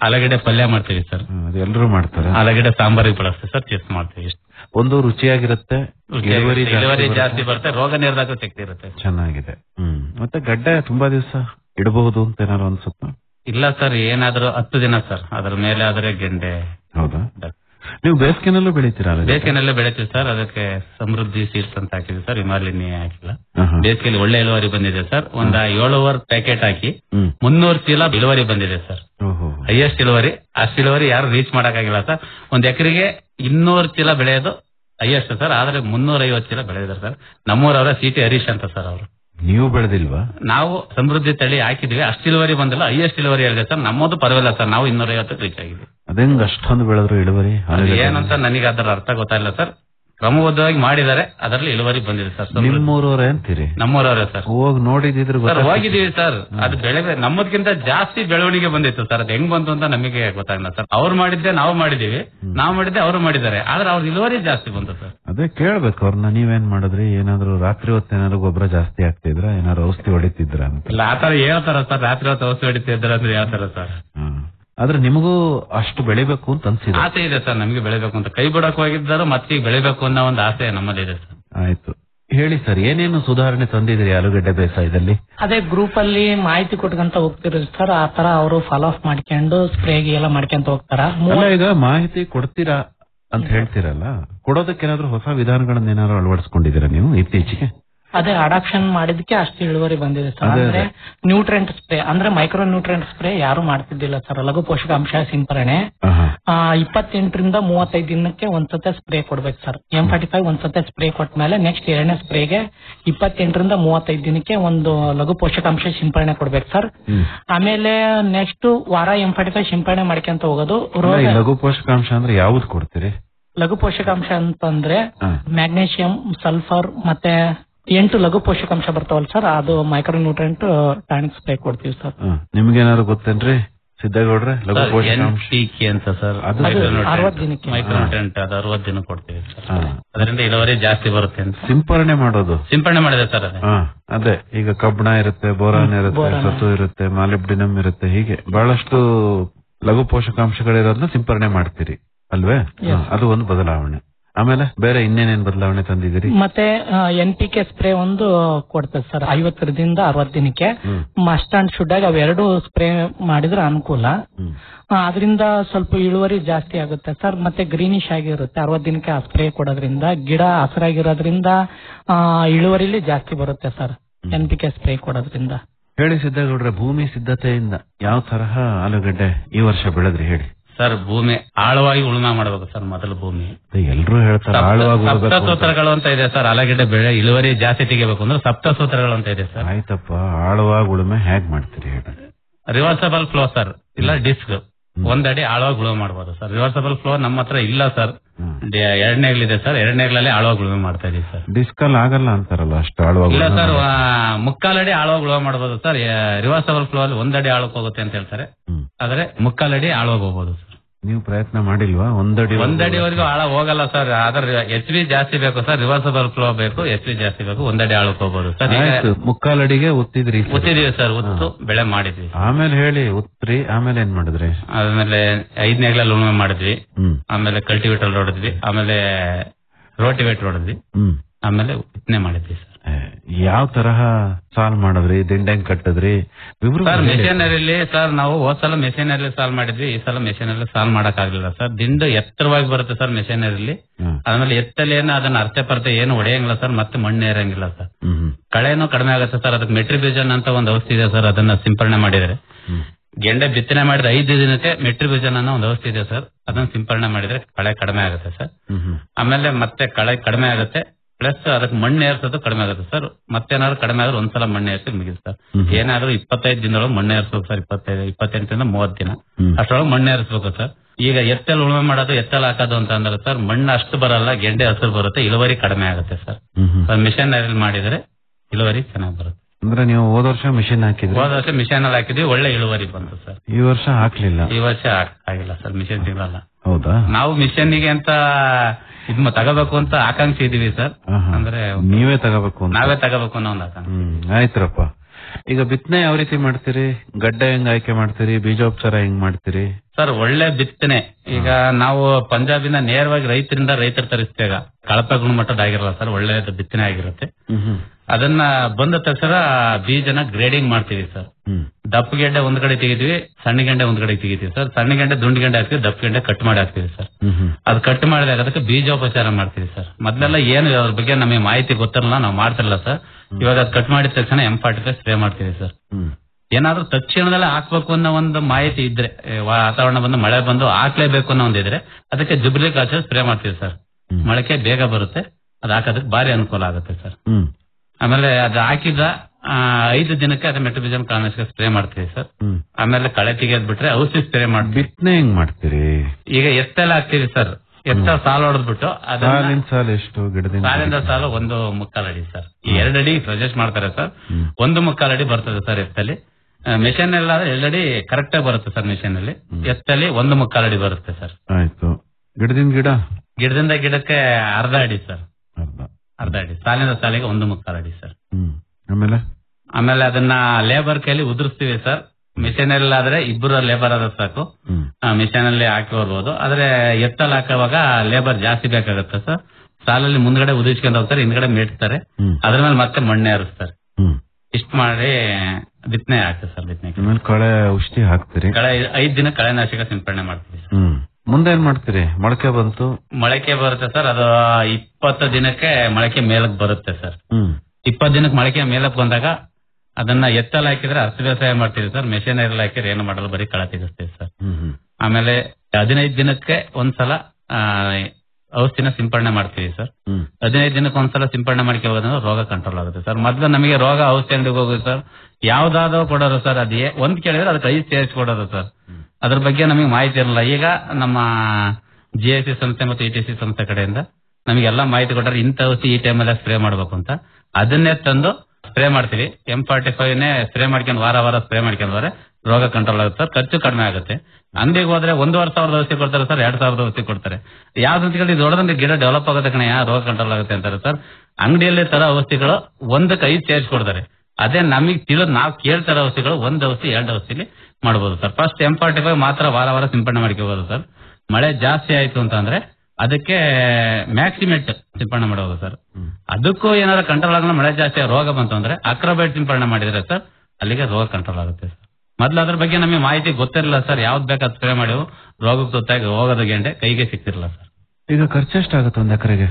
ಆಲೂಗಡ್ಡೆ ಪಲ್ಯ ಮಾಡ್ತೀವಿ ಸರ್ ಹ್ಮ್, ಅದು ಎಲ್ಲರೂ ಮಾಡ್ತಾರೆ ಆಲೂಗಡ್ಡೆ ಸಾಂಬಾರಿಗೆ ಬಳಸ್ತೀವಿ ಸರ್ ಚಿಪ್ಸ್ ಮಾಡ್ತೀವಿ ಇಷ್ಟು ಒಂದು ರುಚಿಯಾಗಿರುತ್ತೆ ಇಳುವರಿ ಜಾಸ್ತಿ ಇಳುವರಿ ಬರುತ್ತೆ. ಜಾಸ್ತಿ ಬರುತ್ತೆ ರೋಗ ನಿರೋಧಕ ಶಕ್ತಿ ಇರುತ್ತೆ ಚೆನ್ನಾಗಿದೆ ಹ್ಮ್ ಮತ್ತೆ ಗಡ್ಡೆ ತುಂಬಾ ದಿವಸ ಇಡಬಹುದು ಅಂತ ಏನಾದ್ರು ಅನ್ಸುತ್ತಾ ಇಲ್ಲ ಸರ್ ಏನಾದ್ರೂ ಹತ್ತು ದಿನ ಸರ್ ಅದ್ರ ಮೇಲೆ ಆದ್ರೆ ಗೆಂಡೆ ಹೌದಾ ನೀವು ಬೇಸಿಗೆನಲ್ಲೂ ಬೆಳಿತೀರಾ ಆಲೂಗಡ್ಡೆ? ಬೇಸಿಗೆನಲ್ಲೇ ಬೆಳಿತೀವಿ ಸರ್ ಅದಕ್ಕೆ ಸಮೃದ್ಧಿ ಸೀಡ್ಸ್ ಅಂತ ಹಾಕಿದ್ವಿ ಸರ್ ಹಿಮಾಲಯನಿ ಹಾಕಿಲ್ಲ ಆಹಾ. ಬೇಸಿಗೆಯಲ್ಲಿ ಒಳ್ಳೆ ಇಳುವರಿ ಬಂದಿದೆ ಸರ್ ಒಂದ ಏಳುವರೆ ಪ್ಯಾಕೆಟ್ ಹಾಕಿ ಹ್ಮ್ ಮುನ್ನೂರು ಚೀಲ ಇಳುವರಿ ಬಂದಿದೆ ಸರ್ ಓಹೋ ಹೈಯೆಸ್ಟ್ ಇಳುವರಿ ಅಷ್ಟು ಇಳುವರಿ ಯಾರು ರೀಚ್ ಮಾಡಕ್ಕಾಗಿಲ್ಲ ಸರ್ ಒಂದ್ ಎಕರೆಗೆ ಇನ್ನೂರು ಚೀಲ ಬೆಳೆಯೋದು ಹೈಯೆಸ್ಟ್ ಸರ್ ಆದ್ರೆ ಮುನ್ನೂರ ಐವತ್ತು ಚೀಲ ಬೆಳೆದಿದ್ದಾರೆ ಸರ್ ನಮ್ಮೂರವರ ಸಿ ಟಿ ಹರೀಶ್ ಅಂತ ಸರ್ ಅವರು ನೀವು ಬೆಳೆದಿಲ್ವಾ ನಾವು ಸಮೃದ್ಧಿ ತಳಿ ಹಾಕಿದ್ವಿ ಅಷ್ಟು ಇಳುವರಿ ಬಂದಿಲ್ಲ ಹೈಯೆಸ್ಟ್ ಇಳುವರಿ ಹೇಳಿದೆ ಸರ್ ನಮ್ಮದು ಪರವಾಗಿಲ್ಲ ಸರ್ ನಾವು ಇನ್ನೂರ ಐವತ್ತು ರೀಚ್ ಆಗಿದೆ ಅದಂಗ ಅಷ್ಟೊಂದು ಬೆಳೆದ್ರು ಇಳುವರಿ ಅದು ಆಲೂಗಡ್ಡೆ? ಏನಂತ ನನಗೆ ಅದರ ಅರ್ಥ ಗೊತ್ತಾಗಿಲ್ಲ ಸರ್ ಕ್ರಮಬದ್ಧವಾಗಿ ಮಾಡಿದ್ದಾರೆ ಅದರಲ್ಲಿ ಇಳುವರಿ ಬಂದಿದೆ ಸರ್ ಸಮೃದ್ಧಿ. ನಿಮ್ಮೂರವ್ರೆ ಅಂತೀರಿ ನಮ್ಮೂರವರೇ ಸರ್ ಹೋಗ್ ನೋಡಿದಿದ್ರೆ ಸರ್ ಹೋಗಿದೀವಿ ಸರ್ ಅದು ಬೆಳೆ ನಮ್ಮದ್ಕಿಂತ ಜಾಸ್ತಿ ಬೆಳವಣಿಗೆ ಬಂದಿತ್ತು ಸರ್ ಅದು ಹೆಂಗ್ ಬಂತು ಅಂತ ನಮಗೆ ಗೊತ್ತಾಗಿಲ್ಲ ಸರ್ ಅವ್ರು ಮಾಡಿದ್ದೆ ನಾವು ಮಾಡಿದೀವಿ ನಾವು ಮಾಡಿದ್ದೆ ಅವರು ಮಾಡಿದ್ದಾರೆ ಆದ್ರೆ ಅವ್ರ ಇಳುವರಿ ಜಾಸ್ತಿ ಬಂತು ಸರ್ ಅದೇ ಕೇಳ್ಬೇಕು ಅವ್ರನ್ನ ನೀವೇನ್ ಮಾಡಿದ್ರಿ ಏನಾದ್ರು ರಾತ್ರಿ ಹೊತ್ತು ಏನಾದ್ರು ಗೊಬ್ಬರ ಜಾಸ್ತಿ ಆಗ್ತಿದ್ರ ಏನಾದ್ರು ಔಷಧಿ ಹೊಡಿತಿದ್ರ ಅಂತ ಇಲ್ಲ ಆತರ ಹೇಳ್ತಾರ ಸರ್ ರಾತ್ರಿ ಹೊತ್ತು ಔಷಧಿ ಹೊಡಿತಿದ್ದಾರೆ ಅಂದ್ರೆ ಹೇಳ್ತಾರ ಸರ್ ಹ್ಮ್. ಆದ್ರೆ ನಿಮಗೂ ಅಷ್ಟು ಬೆಳಿಬೇಕು ಅಂತ ಅನ್ಸಿದೆ ಆಸೆ ಇದೆ ಸರ್ ನಮಗೆ ಬೆಳಿಬೇಕು ಅಂತ ಕೈ ಬಿಡಕ್ ಹೋಗಿದ್ದರು ಮತ್ತೀಗ ಬೆಳಿಬೇಕು ಅನ್ನೋ ಒಂದು ಆಸೆ ನಮ್ಮಲ್ಲಿದೆ ಸರ್ ಆಯ್ತು ಹೇಳಿ ಸರ್ ಏನೇನು ಸುಧಾರಣೆ ತಂದಿದ್ರಿ ಆಲೂಗಡ್ಡೆ ಬೇಸಾಯದಲ್ಲಿ ಅದೇ ಗ್ರೂಪ್ ಅಲ್ಲಿ ಮಾಹಿತಿ ಕೊಟ್ಕೊಂತ ಹೋಗ್ತಿರೋದು ಸರ್ ಆ ತರ ಅವರು ಫಾಲೋ ಅಪ್ ಮಾಡ್ಕೊಂಡು ಸ್ಪ್ರೇಗೆ ಎಲ್ಲ ಮಾಡ್ಕೊಂತ ಹೋಗ್ತಾರ ಅಲ್ಲ ಈಗ ಮಾಹಿತಿ ಕೊಡ್ತೀರಾ ಅಂತ ಹೇಳ್ತೀರಲ್ಲ ಕೊಡೋದಕ್ಕೆ ಏನಾದ್ರು ಹೊಸ ವಿಧಾನಗಳನ್ನ ಏನಾದ್ರು ಅಳವಡಿಸ್ಕೊಂಡಿದ್ದೀರಾ ನೀವು ಇತ್ತೀಚೆಗೆ ಅದೇ ಅಡಾಪ್ಷನ್ ಮಾಡಿದಕ್ಕೆ ಅಷ್ಟು ಇಳುವರಿ ಬಂದಿದೆ ಸರ್ ಅದೇ, ಅಂದ್ರೆ ನ್ಯೂಟ್ರೆಂಟ್ ಸ್ಪ್ರೇ ಅಂದ್ರೆ ಮೈಕ್ರೋ ನ್ಯೂಟ್ರೆಂಟ್ ಸ್ಪ್ರೇ ಯಾರು ಮಾಡ್ತಿದ್ದಿಲ್ಲ ಸರ್ ಲಘು ಪೋಷಕಾಂಶ ಸಿಂಪರಣೆ ಆಹಾ. ಆ, ಇಪ್ಪತ್ತೆಂಟರಿಂದ ಮೂವತ್ತೈದು ದಿನಕ್ಕೆ ಒಂದ್ಸತೆ ಸ್ಪ್ರೇ ಕೊಡ್ಬೇಕು ಸರ್ ಎಂ ಫಾರ್ಟಿ ಫೈವ್ ಒಂದ್ಸತೆ ಸ್ಪ್ರೇ ಕೊಟ್ಮೇಲೆ ನೆಕ್ಸ್ಟ್ ಎರಡನೇ ಸ್ಪ್ರೇಗೆ ಇಪ್ಪತ್ತೆಂಟರಿಂದ ಮೂವತ್ತೈದು ದಿನಕ್ಕೆ ಒಂದು ಲಘು ಪೋಷಕಾಂಶ ಸಿಂಪರಣೆ ಕೊಡ್ಬೇಕು ಸರ್ ಹ್ಮ್. ಆಮೇಲೆ ನೆಕ್ಸ್ಟ್ ವಾರ ಎಂ ಫಾರ್ಟಿ ಫೈವ್ ಸಿಂಪರಣೆ ಮಾಡ್ಕೊಂತ ಹೋಗೋದು ಅಲ್ಲ, ಈ ರೋಗ ಲಘು ಪೋಷಕಾಂಶ ಅಂದ್ರೆ ಯಾವ್ದು ಕೊಡ್ತೀರಿ ಲಘು ಪೋಷಕಾಂಶ ಅಂತಂದ್ರೆ ಹಾ. ಮ್ಯಾಗ್ನೇಷಿಯಂ ಸಲ್ಫರ್ ಮತ್ತೆ ಎಂಟು ಲಘು ಪೋಷಕಾಂಶ ಬರ್ತಾವಲ್ಲ ಸರ್ ಅದು ಮೈಕ್ರೋ ನ್ಯೂಟ್ರೆಂಟ್ ಟಾನಿಕ್ ಸ್ಪ್ರೇ ಕೊಡ್ತೀವಿ ಸರ್ ಹ. ನಿಮ್ಗೇನಾದ್ರು ಗೊತ್ತೇನ್ರಿ ಸಿದ್ದೇಗೌಡ್ರೆ ಲಘು ಎನ್ ಪೋಷಕಾಂಶ ಪಿ ಕೆ ಅಂತ ಸರ್ ಅದು ಅರವತ್ತು ದಿನಕ್ಕೆ. ಮೈಕ್ರೋನ್ಯೂಟ್ರೆಂಟ್ ಅದು ಅರವತ್ತು ದಿನ ಕೊಡ್ತೀವಿ ಸರ್ ಹಾ. ಅದರಿಂದ ಇಳುವರಿ ಜಾಸ್ತಿ ಬರುತ್ತೆ ಅಂತ ಸಿಂಪರಣೆ ಮಾಡೋದು ಸಿಂಪರಣೆ ಮಾಡಿದೆ ಸರ್ ಅದೇ ಹಾ ಅದೇ ಈಗ ಕಬ್ಬಣ ಇರುತ್ತೆ ಬೋರಾನ್ ಇರುತ್ತೆ ಬೋರಾನ್. ಸತು ಇರುತ್ತೆ ಮಾಲಿಬ್ಡಿನಮ್ ಇರುತ್ತೆ ಹೀಗೆ ಬಹಳಷ್ಟು ಲಘು ಪೋಷಕಾಂಶಗಳಿರೋದನ್ನ ಸಿಂಪರಣೆ ಮಾಡ್ತೀರಿ ಅಲ್ವೇ Yes. ಹ, ಅದು ಒಂದು ಬದಲಾವಣೆ ಆಮೇಲೆ ಬೇರೆ ಇನ್ನೇನೇನ್ ಬದಲಾವಣೆ ತಂದಿದ್ದೀರಿ ಮತ್ತೆ ಎನ್ ಪಿ ಕೆ ಸ್ಪ್ರೇ ಒಂದು ಕೊಡ್ತದೆ ಸರ್ ಐವತ್ತರಿಂದ ಅರವತ್ತು ದಿನಕ್ಕೆ ಹ್ಮ್. ಮಸ್ಟ್ ಅಂಡ್ ಶುಡ್ ಆಗಿ ಅವೆರಡು ಸ್ಪ್ರೇ ಮಾಡಿದ್ರೆ ಅನುಕೂಲ ಹ್ಮ್. ಆ, ಅದರಿಂದ ಸ್ವಲ್ಪ ಇಳುವರಿ ಜಾಸ್ತಿ ಆಗುತ್ತೆ ಸರ್ ಮತ್ತೆ ಗ್ರೀನಿಶ್ ಆಗಿರುತ್ತೆ ಅರವತ್ತು ದಿನಕ್ಕೆ ಆ ಸ್ಪ್ರೇ ಕೊಡೋದ್ರಿಂದ ಗಿಡ ಹಸಿರಾಗಿರೋದ್ರಿಂದ ಆ, ಇಳುವರಿಲಿ ಜಾಸ್ತಿ ಬರುತ್ತೆ sir N P K spray ಕೊಡೋದ್ರಿಂದ ಹೇಳಿ ಸಿದ್ದೇಗೌಡ್ರೆ ಭೂಮಿ ಸಿದ್ಧತೆಯಿಂದ ಯಾವ ತರಹ ಆಲೂಗಡ್ಡೆ ಈ ವರ್ಷ ಬೆಳೆದ್ರಿ ಹೇಳಿ ಸರ್ ಭೂಮಿ ಆಳವಾಗಿ ಉಳುಮೆ ಮಾಡಬೇಕು ಸರ್ ಮೊದಲು ಭೂಮಿ ಎಲ್ರು ಹೇಳ್ತಾರೆ ಆಳವಾಗಿ ಸಪ್ತ ಉಳ್ಬೇಕು ಅಂತ. ಸೂತ್ರಗಳು ಅಂತ ಇದೆ ಸರ್ ಆಲೂಗಡ್ಡೆ ಬೆಳೆ ಇಳುವರಿ ಜಾಸ್ತಿ ತೆಗಿಬೇಕು ಅಂದ್ರೆ ಸಪ್ತ ಸೂತ್ರಗಳು ಅಂತ ಇದೆ ಸರ್ ಆಯ್ತಪ್ಪ ಆಳವಾಗಿ ಉಳುಮೆ ಹೇಗ್ ಮಾಡ್ತೀರಿ ಹೇಳಿ ರಿವರ್ಸಬಲ್ ಫ್ಲೋ ಸರ್ ಇಲ್ಲ ಡಿಸ್ಕ್ ಒಂದಡಿ ಆಳವಾಗಿ ಉಳುಮೆ ಮಾಡಬಹುದು ಸರ್ ರಿವರ್ಸಬಲ್ ಫ್ಲೋ ನಮ್ಮ ಹತ್ರ ಇಲ್ಲ ಸರ್ ಹ್ಮ್. ಎರಡನೇಗಳಿದೆ ಸರ್ ಎರಡನೇಗಳಲ್ಲಿ ಆಳವಾಗಿ ಉಳುಮೆ ಮಾಡ್ತಾ ಇದೀವಿ ಸರ್ ಡಿಸ್ಕಲ್ ಆಗಲ್ಲ ಅಂತಾರಲ್ಲ ಅಷ್ಟು ಆಳವಾಗಿ ಇಲ್ಲ ಉಳುಮೆ ಸರ್ ಮಾಡೋದು. ಮುಕ್ಕಾಲಡಿ ಆಳವಾಗಿ ಉಳುಮೆ ಮಾಡಬಹುದು ಸರ್ ರಿವರ್ಸಬಲ್ ಫ್ಲೋ ಅಲ್ಲಿ ಒಂದಡಿ ಆಳಕ್ಕೆ ಹೋಗುತ್ತೆ ಅಂತ ಹೇಳ್ತಾರೆ ಹ್ಮ್. ಆದ್ರೆ ಮುಕ್ಕಾಲಡಿ ಆಳವಾಗಿ ಹೋಗ್ಬೋದು ಸರ್ ನೀವು ಪ್ರಯತ್ನ ಮಾಡಿಲ್ವಾ ಒಂದಡಿ ಒಂದಡಿವರೆಗೂ ಆಳ ಹೋಗಲ್ಲ ಸರ್ ಆದ್ರೆ ಎಚ್ ಬಿ ಜಾಸ್ತಿ ಬೇಕು ಸರ್ ರಿವರ್ಸಬಲ್ ಫ್ಲೋ ಬೇಕು ಎಚ್ ಬಿ ಜಾಸ್ತಿ ಬೇಕು ಒಂದಡಿ ಆಳಕ್ಕೆ ಹೋಗ್ಬೋದು ಸರ್ ಈಗ ಆಯ್ತು ಮುಕ್ಕಾಲಡಿಗೆ ಒತ್ತಿದ್ರಿ ಈ ಸರಿ. ಉತ್ತಿದೀವಿ ಸರ್ ಉತ್ತು ಬೆಳೆ ಮಾಡಿದ್ವಿ ಆಮೇಲೆ ಹೇಳಿ ಉತ್ರಿ ಆಮೇಲೆ ಏನ್ ಮಾಡಿದ್ರಿ ಆಮೇಲೆ ಐದನೇಗಳಲ್ಲಿ ಉಳುಮೆ ಮಾಡಿದ್ವಿ ಹ್ಮ್ ಆಮೇಲೆ ಕಲ್ಟಿವೇಟರ್ ಹೊಡೆದ್ವಿ ಆಮೇಲೆ ರೋಟಿವೇಟರ್ ಹೊಡೆದ್ವಿ ಹ್ಮ್ ಆಮೇಲೆ ಬಿತ್ತನೆ ಮಾಡಿದ್ವಿ ಸರ್ ಏ, ಯಾವ ತರಹ ಸಾಲ್ ಮಾಡಿದ್ರಿ ದಿಂಡೆಂಗ್ ಕಟ್ಟಿದ್ರಿ ವಿವರ ಸರ್ ಮೆಷಿನರಿಲಿ ಸರ್ ನಾವು ಹೋದ್ ಸಲ ಮೆಷಿನರಿ ಸಾಲ್ ಮಾಡಿದ್ವಿ ಈ ಸಲ ಮೆಷಿನರಿ ಸಾಲ್ ಮಾಡಕ್ ಆಗ್ಲಿಲ್ಲ ಸರ್ ದಿಂಡು ಎತ್ತರವಾಗಿ ಬರುತ್ತೆ ಸರ್ ಮೆಷಿನರಿಲಿ ಹ್ಮ್ ಆಮೇಲೆ ಎತ್ತಲ್ಲಿ ಏನು ಅದನ್ನ ಅರ್ತೆ ಪರ್ತೆ ಏನು ಹೊಡೆಯಂಗಿಲ್ಲ ಸರ್ ಮತ್ತೆ ಮಣ್ಣು ಏರಂಗಿಲ್ಲ ಸರ್ ಹ್ಮ್ ಹ್ಮ್ ಕಳೆನೂ ಕಡಿಮೆ ಆಗುತ್ತೆ ಸರ್ ಅದಕ್ಕೆ ಮೆಟ್ರಿಬಿಜನ್ ಅಂತ ಒಂದು ಔಷಧಿ ಇದೆ ಸರ್ ಅದನ್ನ ಸಿಂಪರಣೆ ಮಾಡಿದ್ರೆ ಹ್ಮ್ ಗೆಂಡೆ ಬಿತ್ತನೆ ಮಾಡಿದ್ರೆ ಐದು ದಿನಕ್ಕೆ ಮೆಟ್ರಿಬಿಜನ್ ಅನ್ನೋ ಒಂದು ಔಷಧಿ ಇದೆ ಸರ್ ಅದನ್ನ ಸಿಂಪರಣೆ ಮಾಡಿದ್ರೆ ಕಳೆ ಕಡಿಮೆ ಆಗುತ್ತೆ ಸರ್ ಹ್ಮ್ ಹ್ಮ್ ಆಮೇಲೆ ಮತ್ತೆ ಕಳೆ ಕಡಿಮೆ ಆಗುತ್ತೆ ಪ್ಲಸ್ ಅದಕ್ಕೆ ಮಣ್ಣು ಏರ್ಸೋದು ಕಡಿಮೆ ಆಗುತ್ತೆ ಸರ್ ಮತ್ತೇನಾದ್ರು ಕಡಿಮೆ ಆದ್ರೆ ಒಂದ್ಸಲ ಮಣ್ಣು ಏರ್ಸಿ ಮುಗಿದು ಸರ್ ಹ್ಮ್. ಏನಾದ್ರೂ ಇಪ್ಪತ್ತೈದು ದಿನದೊಳಗೆ ಮಣ್ಣು ಏರ್ಸ್ಬೇಕು ಸರ್ ಇಪ್ಪತ್ತೈದು ಇಪ್ಪತ್ತೆಂಟರಿಂದ ಮೂವತ್ತು ದಿನ ಹ್ಮ್. ಅಷ್ಟರೊಳಗೆ ಮಣ್ಣು ಏರಿಸ್ಬೇಕು ಸರ್ ಈಗ ಎತ್ತಲ್ ಉಳುಮೆ ಮಾಡೋದು ಎತ್ತಲ್ ಹಾಕೋದು ಅಂತ ಅಂದ್ರೆ ಸರ್ ಮಣ್ಣು ಅಷ್ಟು ಬರಲ್ಲ ಗೆಂಡೆ ಹಸಿರು ಬರುತ್ತೆ ಇಳುವರಿ ಕಡಿಮೆ ಆಗುತ್ತೆ ಸರ್ ಹ್ಮ್ ಹ್ಮ್ ಮಿಷನ್ ಮಾಡಿದ್ರೆ ಇಳುವರಿ ಚೆನ್ನಾಗಿ ಬರುತ್ತೆ ಅಂದ್ರೆ ನೀವು ಹೋದ ವರ್ಷ ಮಿಷಿನ್ ಹಾಕಿದ್ರಿ ಹೋದ ವರ್ಷ ಮಿಷನ್ ಅಲ್ಲಿ ಹಾಕಿದ್ವಿ ಒಳ್ಳೆ ಇಳುವರಿ ಬಂತು ಸರ್ ಈ ವರ್ಷ ಹಾಕ್ಲಿಲ್ಲ ಈ ವರ್ಷ ಆಗ್- ಆಗಿಲ್ಲ ಸರ್ ಮಿಷನ್ ಸಿಗಲ್ಲ ಹೌದಾ ನಾವು ಮಿಷನ್ನಿಗೆ ಅಂತ ಇದ್ ಮ- ತಗೋಬೇಕು ಅಂತ ಆಕಾಂಕ್ಷೆ ಇದೀವಿ ಸರ್ ಆಹಾ. ಅಂದ್ರೆ ನೀವೇ ತಗೋಬೇಕು ಅಂತ ನಾವೇ ತಗೋಬೇಕು ಅನ್ನೋ ಒಂದು ಆಕಾಂಕ್ಷೆ ಹ್ಮ್ ಆಯ್ತ್ರಪ್ಪ ಈಗ ಬಿತ್ತನೆ ಯಾವ ರೀತಿ ಮಾಡ್ತೀರಿ ಗಡ್ಡೆ ಹೆಂಗ್ ಆಯ್ಕೆ ಮಾಡ್ತೀರಿ ಬೀಜೋಪಚಾರ ಹೆಂಗ್ ಮಾಡ್ತೀರಿ ಸರ್ ಒಳ್ಳೆ ಬಿತ್ತನೆ ಈಗ ನಾವು ಪಂಜಾಬಿಂದ ನೇರವಾಗಿ ರೈತರಿಂದ ರೈತರ ತರಿಸ್ತೇವೆ ಕಳಪೆ ಗುಣಮಟ್ಟದಾಗಿರಲ್ಲ ಸರ್ ಒಳ್ಳೆ ಬಿತ್ತನೆ ಆಗಿರುತ್ತೆ ಹ್ಮ್ ಹ್ಮ್ ಅದನ್ನ ಬಂದ ತಕ್ಷಣ ಬೀಜನ ಗ್ರೇಡಿಂಗ್ ಮಾಡ್ತೀವಿ ಸರ್ ಹ್ಮ್ ದಪ್ಪ ಗೆಡ್ಡೆ ಒಂದ್ ಕಡೆ ತೆಗಿತೀವಿ ಸಣ್ಣ ಗೆಡ್ಡೆ ಒಂದ್ ಕಡೆ ತೆಗಿತೀವಿ ಸರ್ ಸಣ್ಣ ಗೆಡ್ಡೆ ದುಂಡು ಗೆಡ್ಡೆ ಹಾಕ್ತಿವಿ ದಪ್ಪ ಗೆಡ್ಡೆ ಕಟ್ ಮಾಡಿ ಹಾಕ್ತಿವಿ ಸರ್ ಹ್ಮ್ ಹ್ಮ್ ಅದು ಕಟ್ ಮಾಡಿದಾಗ ಅದಕ್ಕೆ ಬೀಜೋಪಚಾರ ಮಾಡ್ತೀವಿ ಸರ್ ಮೊದ್ಲೆಲ್ಲ ಏನು ಅದ್ರ ಬಗ್ಗೆ ನಮಗೆ ಮಾಹಿತಿ ಗೊತ್ತಿರಲ್ಲ ನಾವು ಮಾಡ್ತಿರಲ್ಲ ಸರ್ ಇವಾಗ ಅದು ಕಟ್ ಮಾಡಿದ ತಕ್ಷಣ ಎಂ ಫಾರ್ಟಿ ಸ್ಪ್ರೇ ಮಾಡ್ತೀವಿ ಸರ್ ಹ್ಮ್ ಏನಾದ್ರೂ ತಕ್ಷಣದಲ್ಲೇ ಹಾಕ್ಬೇಕು ಅನ್ನೋ ಒಂದು ಮಾಹಿತಿ ಇದ್ರೆ ಏ, ವಾತಾವರಣ ಬಂದು ಮಳೆ ಬಂದು ಹಾಕ್ಲೇಬೇಕು ಅನ್ನೋ ಒಂದಿದ್ರೆ ಅದಕ್ಕೆ ಜುಬ್ಲಿಕ್ ಹಾಕಿ ಸ್ಪ್ರೇ ಮಾಡ್ತೀವಿ ಸರ್ ಹ್ಮ್. ಮೊಳಕೆ ಬೇಗ ಬರುತ್ತೆ ಅದು ಹಾಕೋದಕ್ಕೆ ಭಾರಿ ಅನುಕೂಲ ಆಗುತ್ತೆ ಸರ್ ಹ್ಮ್ ಆಮೇಲೆ ಅದು ಹಾಕಿದ ಆ, ಐದು ದಿನಕ್ಕೆ ಅದು ಮೆಟ್ರೋಬಿಜನ್ ಕಾಣಸ್ಗೆ ಸ್ಪ್ರೇ ಮಾಡ್ತೀವಿ ಸರ್ ಹ್ಮ್ ಆಮೇಲೆ ಕಳೆ ತೆಗೆದ್ ಬಿಟ್ರೆ ಔಷಧಿ ಸ್ಪ್ರೇ ಮಾಡ್ತೀವಿ ಬಿತ್ತನೆ ಹೆಂಗ್ ಮಾಡ್ತೀರಿ ಈಗ ಎತ್ತೆಲ್ಲ ಹಾಕ್ತೀವಿ ಸರ್ ಎತ್ತ ಸಾಲು ಹೊಡೆದ್ಬಿಟ್ಟು ಅದನ್ನ ಸಾಲಿನ ಸಾಲ ಎಷ್ಟು ಗಿಡದಿಂದ ಸಾಲಿಂದ ಸಾಲು ಒಂದು ಮುಕ್ಕಾಲ್ ಅಡಿ ಸರ್ ಈ ಎರಡು ಅಡಿ ಸಜೆಸ್ಟ್ ಮಾಡ್ತಾರೆ ಸರ್ ಹ್ಮ್. ಒಂದು ಮುಕ್ಕಾಲ್ ಅಡಿ ಬರ್ತದೆ ಸರ್ ಎತ್ತಲ್ಲಿ ಮೆಷಿನ್ ಎಲ್ಲ ಎರಡಡಿ ಕರೆಕ್ಟ್ ಆಗಿ ಬರುತ್ತೆ ಸರ್ ಮೆಷಿನ್ ಅಲ್ಲಿ ಎತ್ತಲ್ಲಿ ಒಂದು ಮುಕ್ಕಾಲ್ ಅಡಿ ಬರುತ್ತೆ ಸರ್ ಆಯ್ತು ಗಿಡದಿಂದ ಗಿಡ ಗಿಡದಿಂದ ಗಿಡಕ್ಕೆ ಅರ್ಧ ಅಡಿ ಸರ್ ಅರ್ಧ ಅರ್ಧ ಅಡಿ ಸಾಲಿಂದ ಸಾಲಿಗೆ ಒಂದು ಮುಕ್ಕಾಲ್ ಅಡಿ ಸರ್ ಹ್ಮ್ ಆಮೇಲೆ ಆಮೇಲೆ ಅದನ್ನ ಲೇಬರ್ ಕೈಲಿ ಉದುರಿಸ್ತೀವಿ ಸರ್ ಮಿಷನ್ ಅಲ್ಲಿ ಆದ್ರೆ ಇಬ್ಬರು ಲೇಬರ್ ಆದ್ರೆ ಸಾಕು ಹ್ಮ್ ಮಿಷನ್ ಅಲ್ಲಿ ಹಾಕಿ ಬರ್ಬೋದು ಆದ್ರೆ ಎತ್ತಲ್ಲಿ ಹಾಕುವಾಗ ಲೇಬರ್ ಜಾಸ್ತಿ ಬೇಕಾಗುತ್ತೆ ಸರ್ ಸಾಲಲ್ಲಿ ಮುಂದ್ಗಡೆ ಉದಿಸ್ಕೊಂಡು ಹೋಗ್ತಾರೆ ಹಿಂದ್ಗಡೆ ಮೇಡ್ತಾರೆ ಹ್ಮ್ ಅದ್ರ ಮೇಲೆ ಮತ್ತೆ ಮಣ್ಣೆ ಹರಿಸ್ತಾರೆ ಹ್ಮ್ ಇಷ್ಟ ಮಾಡಿ ಬಿತ್ತನೆ ಹಾಕ್ತಾರೆ ಸರ್ ಬಿತ್ತನೆ ಆಮೇಲೆ ಕಳೆ ಔಷಧಿ ಹಾಕ್ತೀರಿ ಕಳೆ ಐದ್ ದಿನ ಕಳೆನಾಶಕ ಸಿಂಪಡಣೆ ಮಾಡ್ತೀವಿ ಸರ್. ಹ್ಮ್ ಮುಂದೆ ಏನ್ ಮಾಡ್ತೀರಿ ಮೊಳಕೆ ಬಂತು ಮೊಳಕೆ ಬರುತ್ತೆ ಸರ್ ಅದು ಇಪ್ಪತ್ತು ದಿನಕ್ಕೆ ಮೊಳಕೆ ಮೇಲಕ್ ಬರುತ್ತೆ ಸರ್ ಹ್ಮ್ ಇಪ್ಪತ್ತು ದಿನಕ್ಕೆ ಮೊಳಕೆ ಮೇಲಕ್ ಬಂದಾಗ ಅದನ್ನ ಎತ್ತಲ್ ಹಾಕಿದ್ರೆ ಅರ್ಥ ವ್ಯವಸಾಯ ಮಾಡ್ತೀವಿ ಸರ್ ಮೆಷಿನರಿ ಹಾಕಿದ್ರೆ ಏನು ಮಾಡಲ್ಲ ಬರೀ ಕಳೆ ತೆಗಿಸ್ತೀವಿ ಸರ್ ಹ್ಮ್ ಹ್ಮ್ ಆಮೇಲೆ ಹದಿನೈದು ದಿನಕ್ಕೆ ಒಂದ್ಸಲ ಆ, ಔಷಧಿನ ಸಿಂಪಡಣೆ ಮಾಡ್ತೀವಿ ಸರ್ ಹ್ಮ್ ಹದಿನೈದು ದಿನಕ್ಕೆ ಒಂದ್ಸಲ ಸಿಂಪಡಣೆ ಮಾಡ್ಕೆ ಹೋಗೋದ್ರಿಂದ ರೋಗ ಕಂಟ್ರೋಲ್ ಆಗುತ್ತೆ ಸರ್ ಮೊದ್ಲು ನಮಗೆ ರೋಗ ಔಷಧಿ ಅಂಗಡಿಗೆ ಹೋಗೋದು ಸರ್ ಯಾವ್ದಾದ್ರು ಕೊಡೋರು ಸರ್ ಅದೇ ಒಂದ್ ಕೇಳಿದ್ರೆ ಅದಕ್ಕೆ ಐದು ಸೇರಿಸಿ ಕೊಡೋದು ಸರ್ ಅದ್ರ ಬಗ್ಗೆ ನಮಗೆ ಮಾಹಿತಿ ಇರಲ್ಲ ಈಗ ನಮ್ಮ ಜಿ ಎಸ್ ಸಿ ಸಂಸ್ಥೆ ಮತ್ತು ಇ ಟಿ ಸಿ ಸಂಸ್ಥೆ ಕಡೆಯಿಂದ ನಮಗೆಲ್ಲ ಮಾಹಿತಿ ಕೊಟ್ಟರೆ ಇಂಥ ಔಷಧಿ ಈ ಟೈಮಲ್ಲೇ ಸ್ಪ್ರೇ ಮಾಡ್ಬೇಕು ಅಂತ ಅದನ್ನೇ ತಂದು ಸ್ಪ್ರೇ ಮಾಡ್ತೀವಿ ಎಂ ಫಾರ್ಟಿ ಫೈವ್ ನೇ ಸ್ಪ್ರೇ ಮಾಡ್ಕೊಂಡು ವಾರ ವಾರ ಸ್ಪ್ರೇ ಮಾಡ್ಕೊಂಡು ಹೋದ್ರೆ ರೋಗ ಕಂಟ್ರೋಲ್ ಆಗುತ್ತೆ ಸರ್ ಖರ್ಚು ಕಡಿಮೆ ಆಗುತ್ತೆ ಅಂಗಡಿಗೆ ಹೋದ್ರೆ ಒಂದೂವರೆ ಸಾವಿರದ ಔಷಧಿ ಕೊಡ್ತಾರೆ ಸರ್ ಎರಡ್ ಸಾವಿರದ ಔಷಧಿ ಕೊಡ್ತಾರೆ ಯಾವ ಸಂಸ್ಥೆಗಳು ದೊಡ್ಡದಂದ್ರೆ ಗಿಡ ಡೆವಲಪ್ ಆಗುತ್ತೆ ಕಣ ರೋಗ ಕಂಟ್ರೋಲ್ ಆಗುತ್ತೆ ಅಂತಾರೆ ಸರ್ ಅಂಗಡಿಯಲ್ಲಿ ತರ ಔಷಧಿಗಳು ಒಂದಕ್ಕೆ ಐದು ಸೇರಿಸಿ ಕೊಡ್ತಾರೆ ಅದೇ ನಮಗೆ ತಿಳಿದ್ ನಾವು ಕೇಳ್ತಾರ ಔಷಧಿಗಳು ಒಂದ್ ಔಷಧಿ ಎರಡು ಔಷಧಿ ಮಾಡ್ಬೋದು sir first M forty five ಮಾತ್ರ ವಾರ ವಾರ ಸಿಂಪಡಣೆ ಮಾಡ್ಕೋಬಹುದು ಸರ್ ಮಳೆ ಜಾಸ್ತಿ ಆಯ್ತು ಅಂತಂದ್ರೆ ಅದಕ್ಕೆ ಮ್ಯಾಕ್ಸಿಮೇಟ್ ಸಿಂಪಡಣೆ ಮಾಡೋದು ಸರ್ ಅದಕ್ಕೂ ಏನಾದ್ರು ಕಂಟ್ರೋಲ್ ಆಗಲ್ಲ ಮಳೆ ಜಾಸ್ತಿ ಆಗಿ ರೋಗ ಬಂತು ಅಂದ್ರೆ ಅಕ್ರಬೈಟ್ ಸಿಂಪಡಣೆ ಮಾಡಿದ್ರೆ ಸರ್ ಅಲ್ಲಿಗೆ ರೋಗ ಕಂಟ್ರೋಲ್ ಆಗುತ್ತೆ ಸರ್ ಮೊದ್ಲು ಅದ್ರ ಬಗ್ಗೆ ನಮಗೆ ಮಾಹಿತಿ ಗೊತ್ತಿರಲಿಲ್ಲ ಸರ್ ಯಾವ್ದು ಬೇಕಾದ್ ಸ್ಪ್ರೇ ಮಾಡಿವು ರೋಗಕ್ಕೆ ತುತ್ತಾಗಿ ಹೋಗೋದು ಗೆಂಡೆ ಕೈಗೆ ಸಿಕ್ತಿರಲ್ಲ ಸರ್ ಈಗ ಖರ್ಚು ಎಷ್ಟಾಗುತ್ತೆ ಒಂದ್ ಎಕರೆಗೆ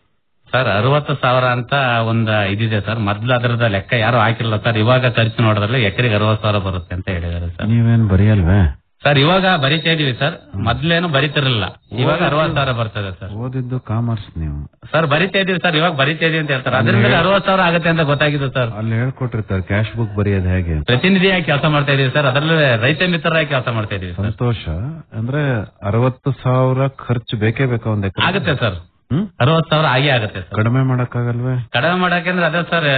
ಸರ್ ಅರವತ್ತು ಸಾವಿರ ಅಂತ ಒಂದ್ ಇದಿದೆ ಸರ್ ಮೊದ್ಲು ಅದರದ ಲೆಕ್ಕ ಯಾರು ಹಾಕಿರಲ್ಲ ಸರ್ ಇವಾಗ ಖರ್ಚು ನೋಡಿದ್ರೆ ಎಕರೆಗೆ ಅರವತ್ತು ಸಾವಿರ ಬರುತ್ತೆ ಅಂತ ಹೇಳಿದ್ದಾರೆ ಸರ್ ನೀವೇನ್ ಬರೆಯಲ್ವೇ ಸರ್ ಇವಾಗ ಬರಿತಾ ಇದೀವಿ ಸರ್ ಮೊದ್ಲೇನು ಬರಿತಿರಲಿಲ್ಲ ಇವಾಗ ಅರವತ್ತು ಸಾವಿರ ಬರ್ತದೆ ಸರ್ ಓದಿದ್ದು ಕಾಮರ್ಸ್ ನೀವು ಸರ್ ಬರಿತಾ ಇದೀವಿ ಸರ್ ಇವಾಗ ಬರಿತಾ ಇದೀವಿ ಅಂತ ಹೇಳ್ತಾರೆ ಅದರಿಂದ ಅರವತ್ತು ಸಾವಿರ ಆಗುತ್ತೆ ಅಂತ ಗೊತ್ತಾಗಿದೆ ಸರ್ ಅಲ್ಲಿ ಹೇಳ್ಕೊಟ್ಟಿರ್ತಾರೆ ಕ್ಯಾಶ್ ಬುಕ್ ಬರೆಯೋದು ಹೇಗೆ ಅಂತ. ಪ್ರತಿನಿಧಿಯಾಗಿ ಕೆಲಸ ಮಾಡ್ತಾ ಇದೀವಿ ಸರ್ ಅದರಲ್ಲಿ ರೈತ ಮಿತ್ರರಾಗಿ ಕೆಲಸ ಮಾಡ್ತಾ ಇದೀವಿ ಸರ್ ಸಂತೋಷ ಅಂದ್ರೆ ಅರವತ್ತು ಸಾವಿರ ಖರ್ಚು ಬೇಕೇ ಬೇಕಾ ಒಂದ್ ಎಕರೆ ಆಗುತ್ತೆ ಸರ್ ಹ್ಮ್ ಅರವತ್ತು ಸಾವಿರ ಆಗೇ ಆಗುತ್ತೆ ಸರ್ ಕಡಿಮೆ ಮಾಡಕ್ಕಾಗಲ್ವೇ ಕಡಿಮೆ ಮಾಡಕ್ಕೆ ಅದೇ ಸರ್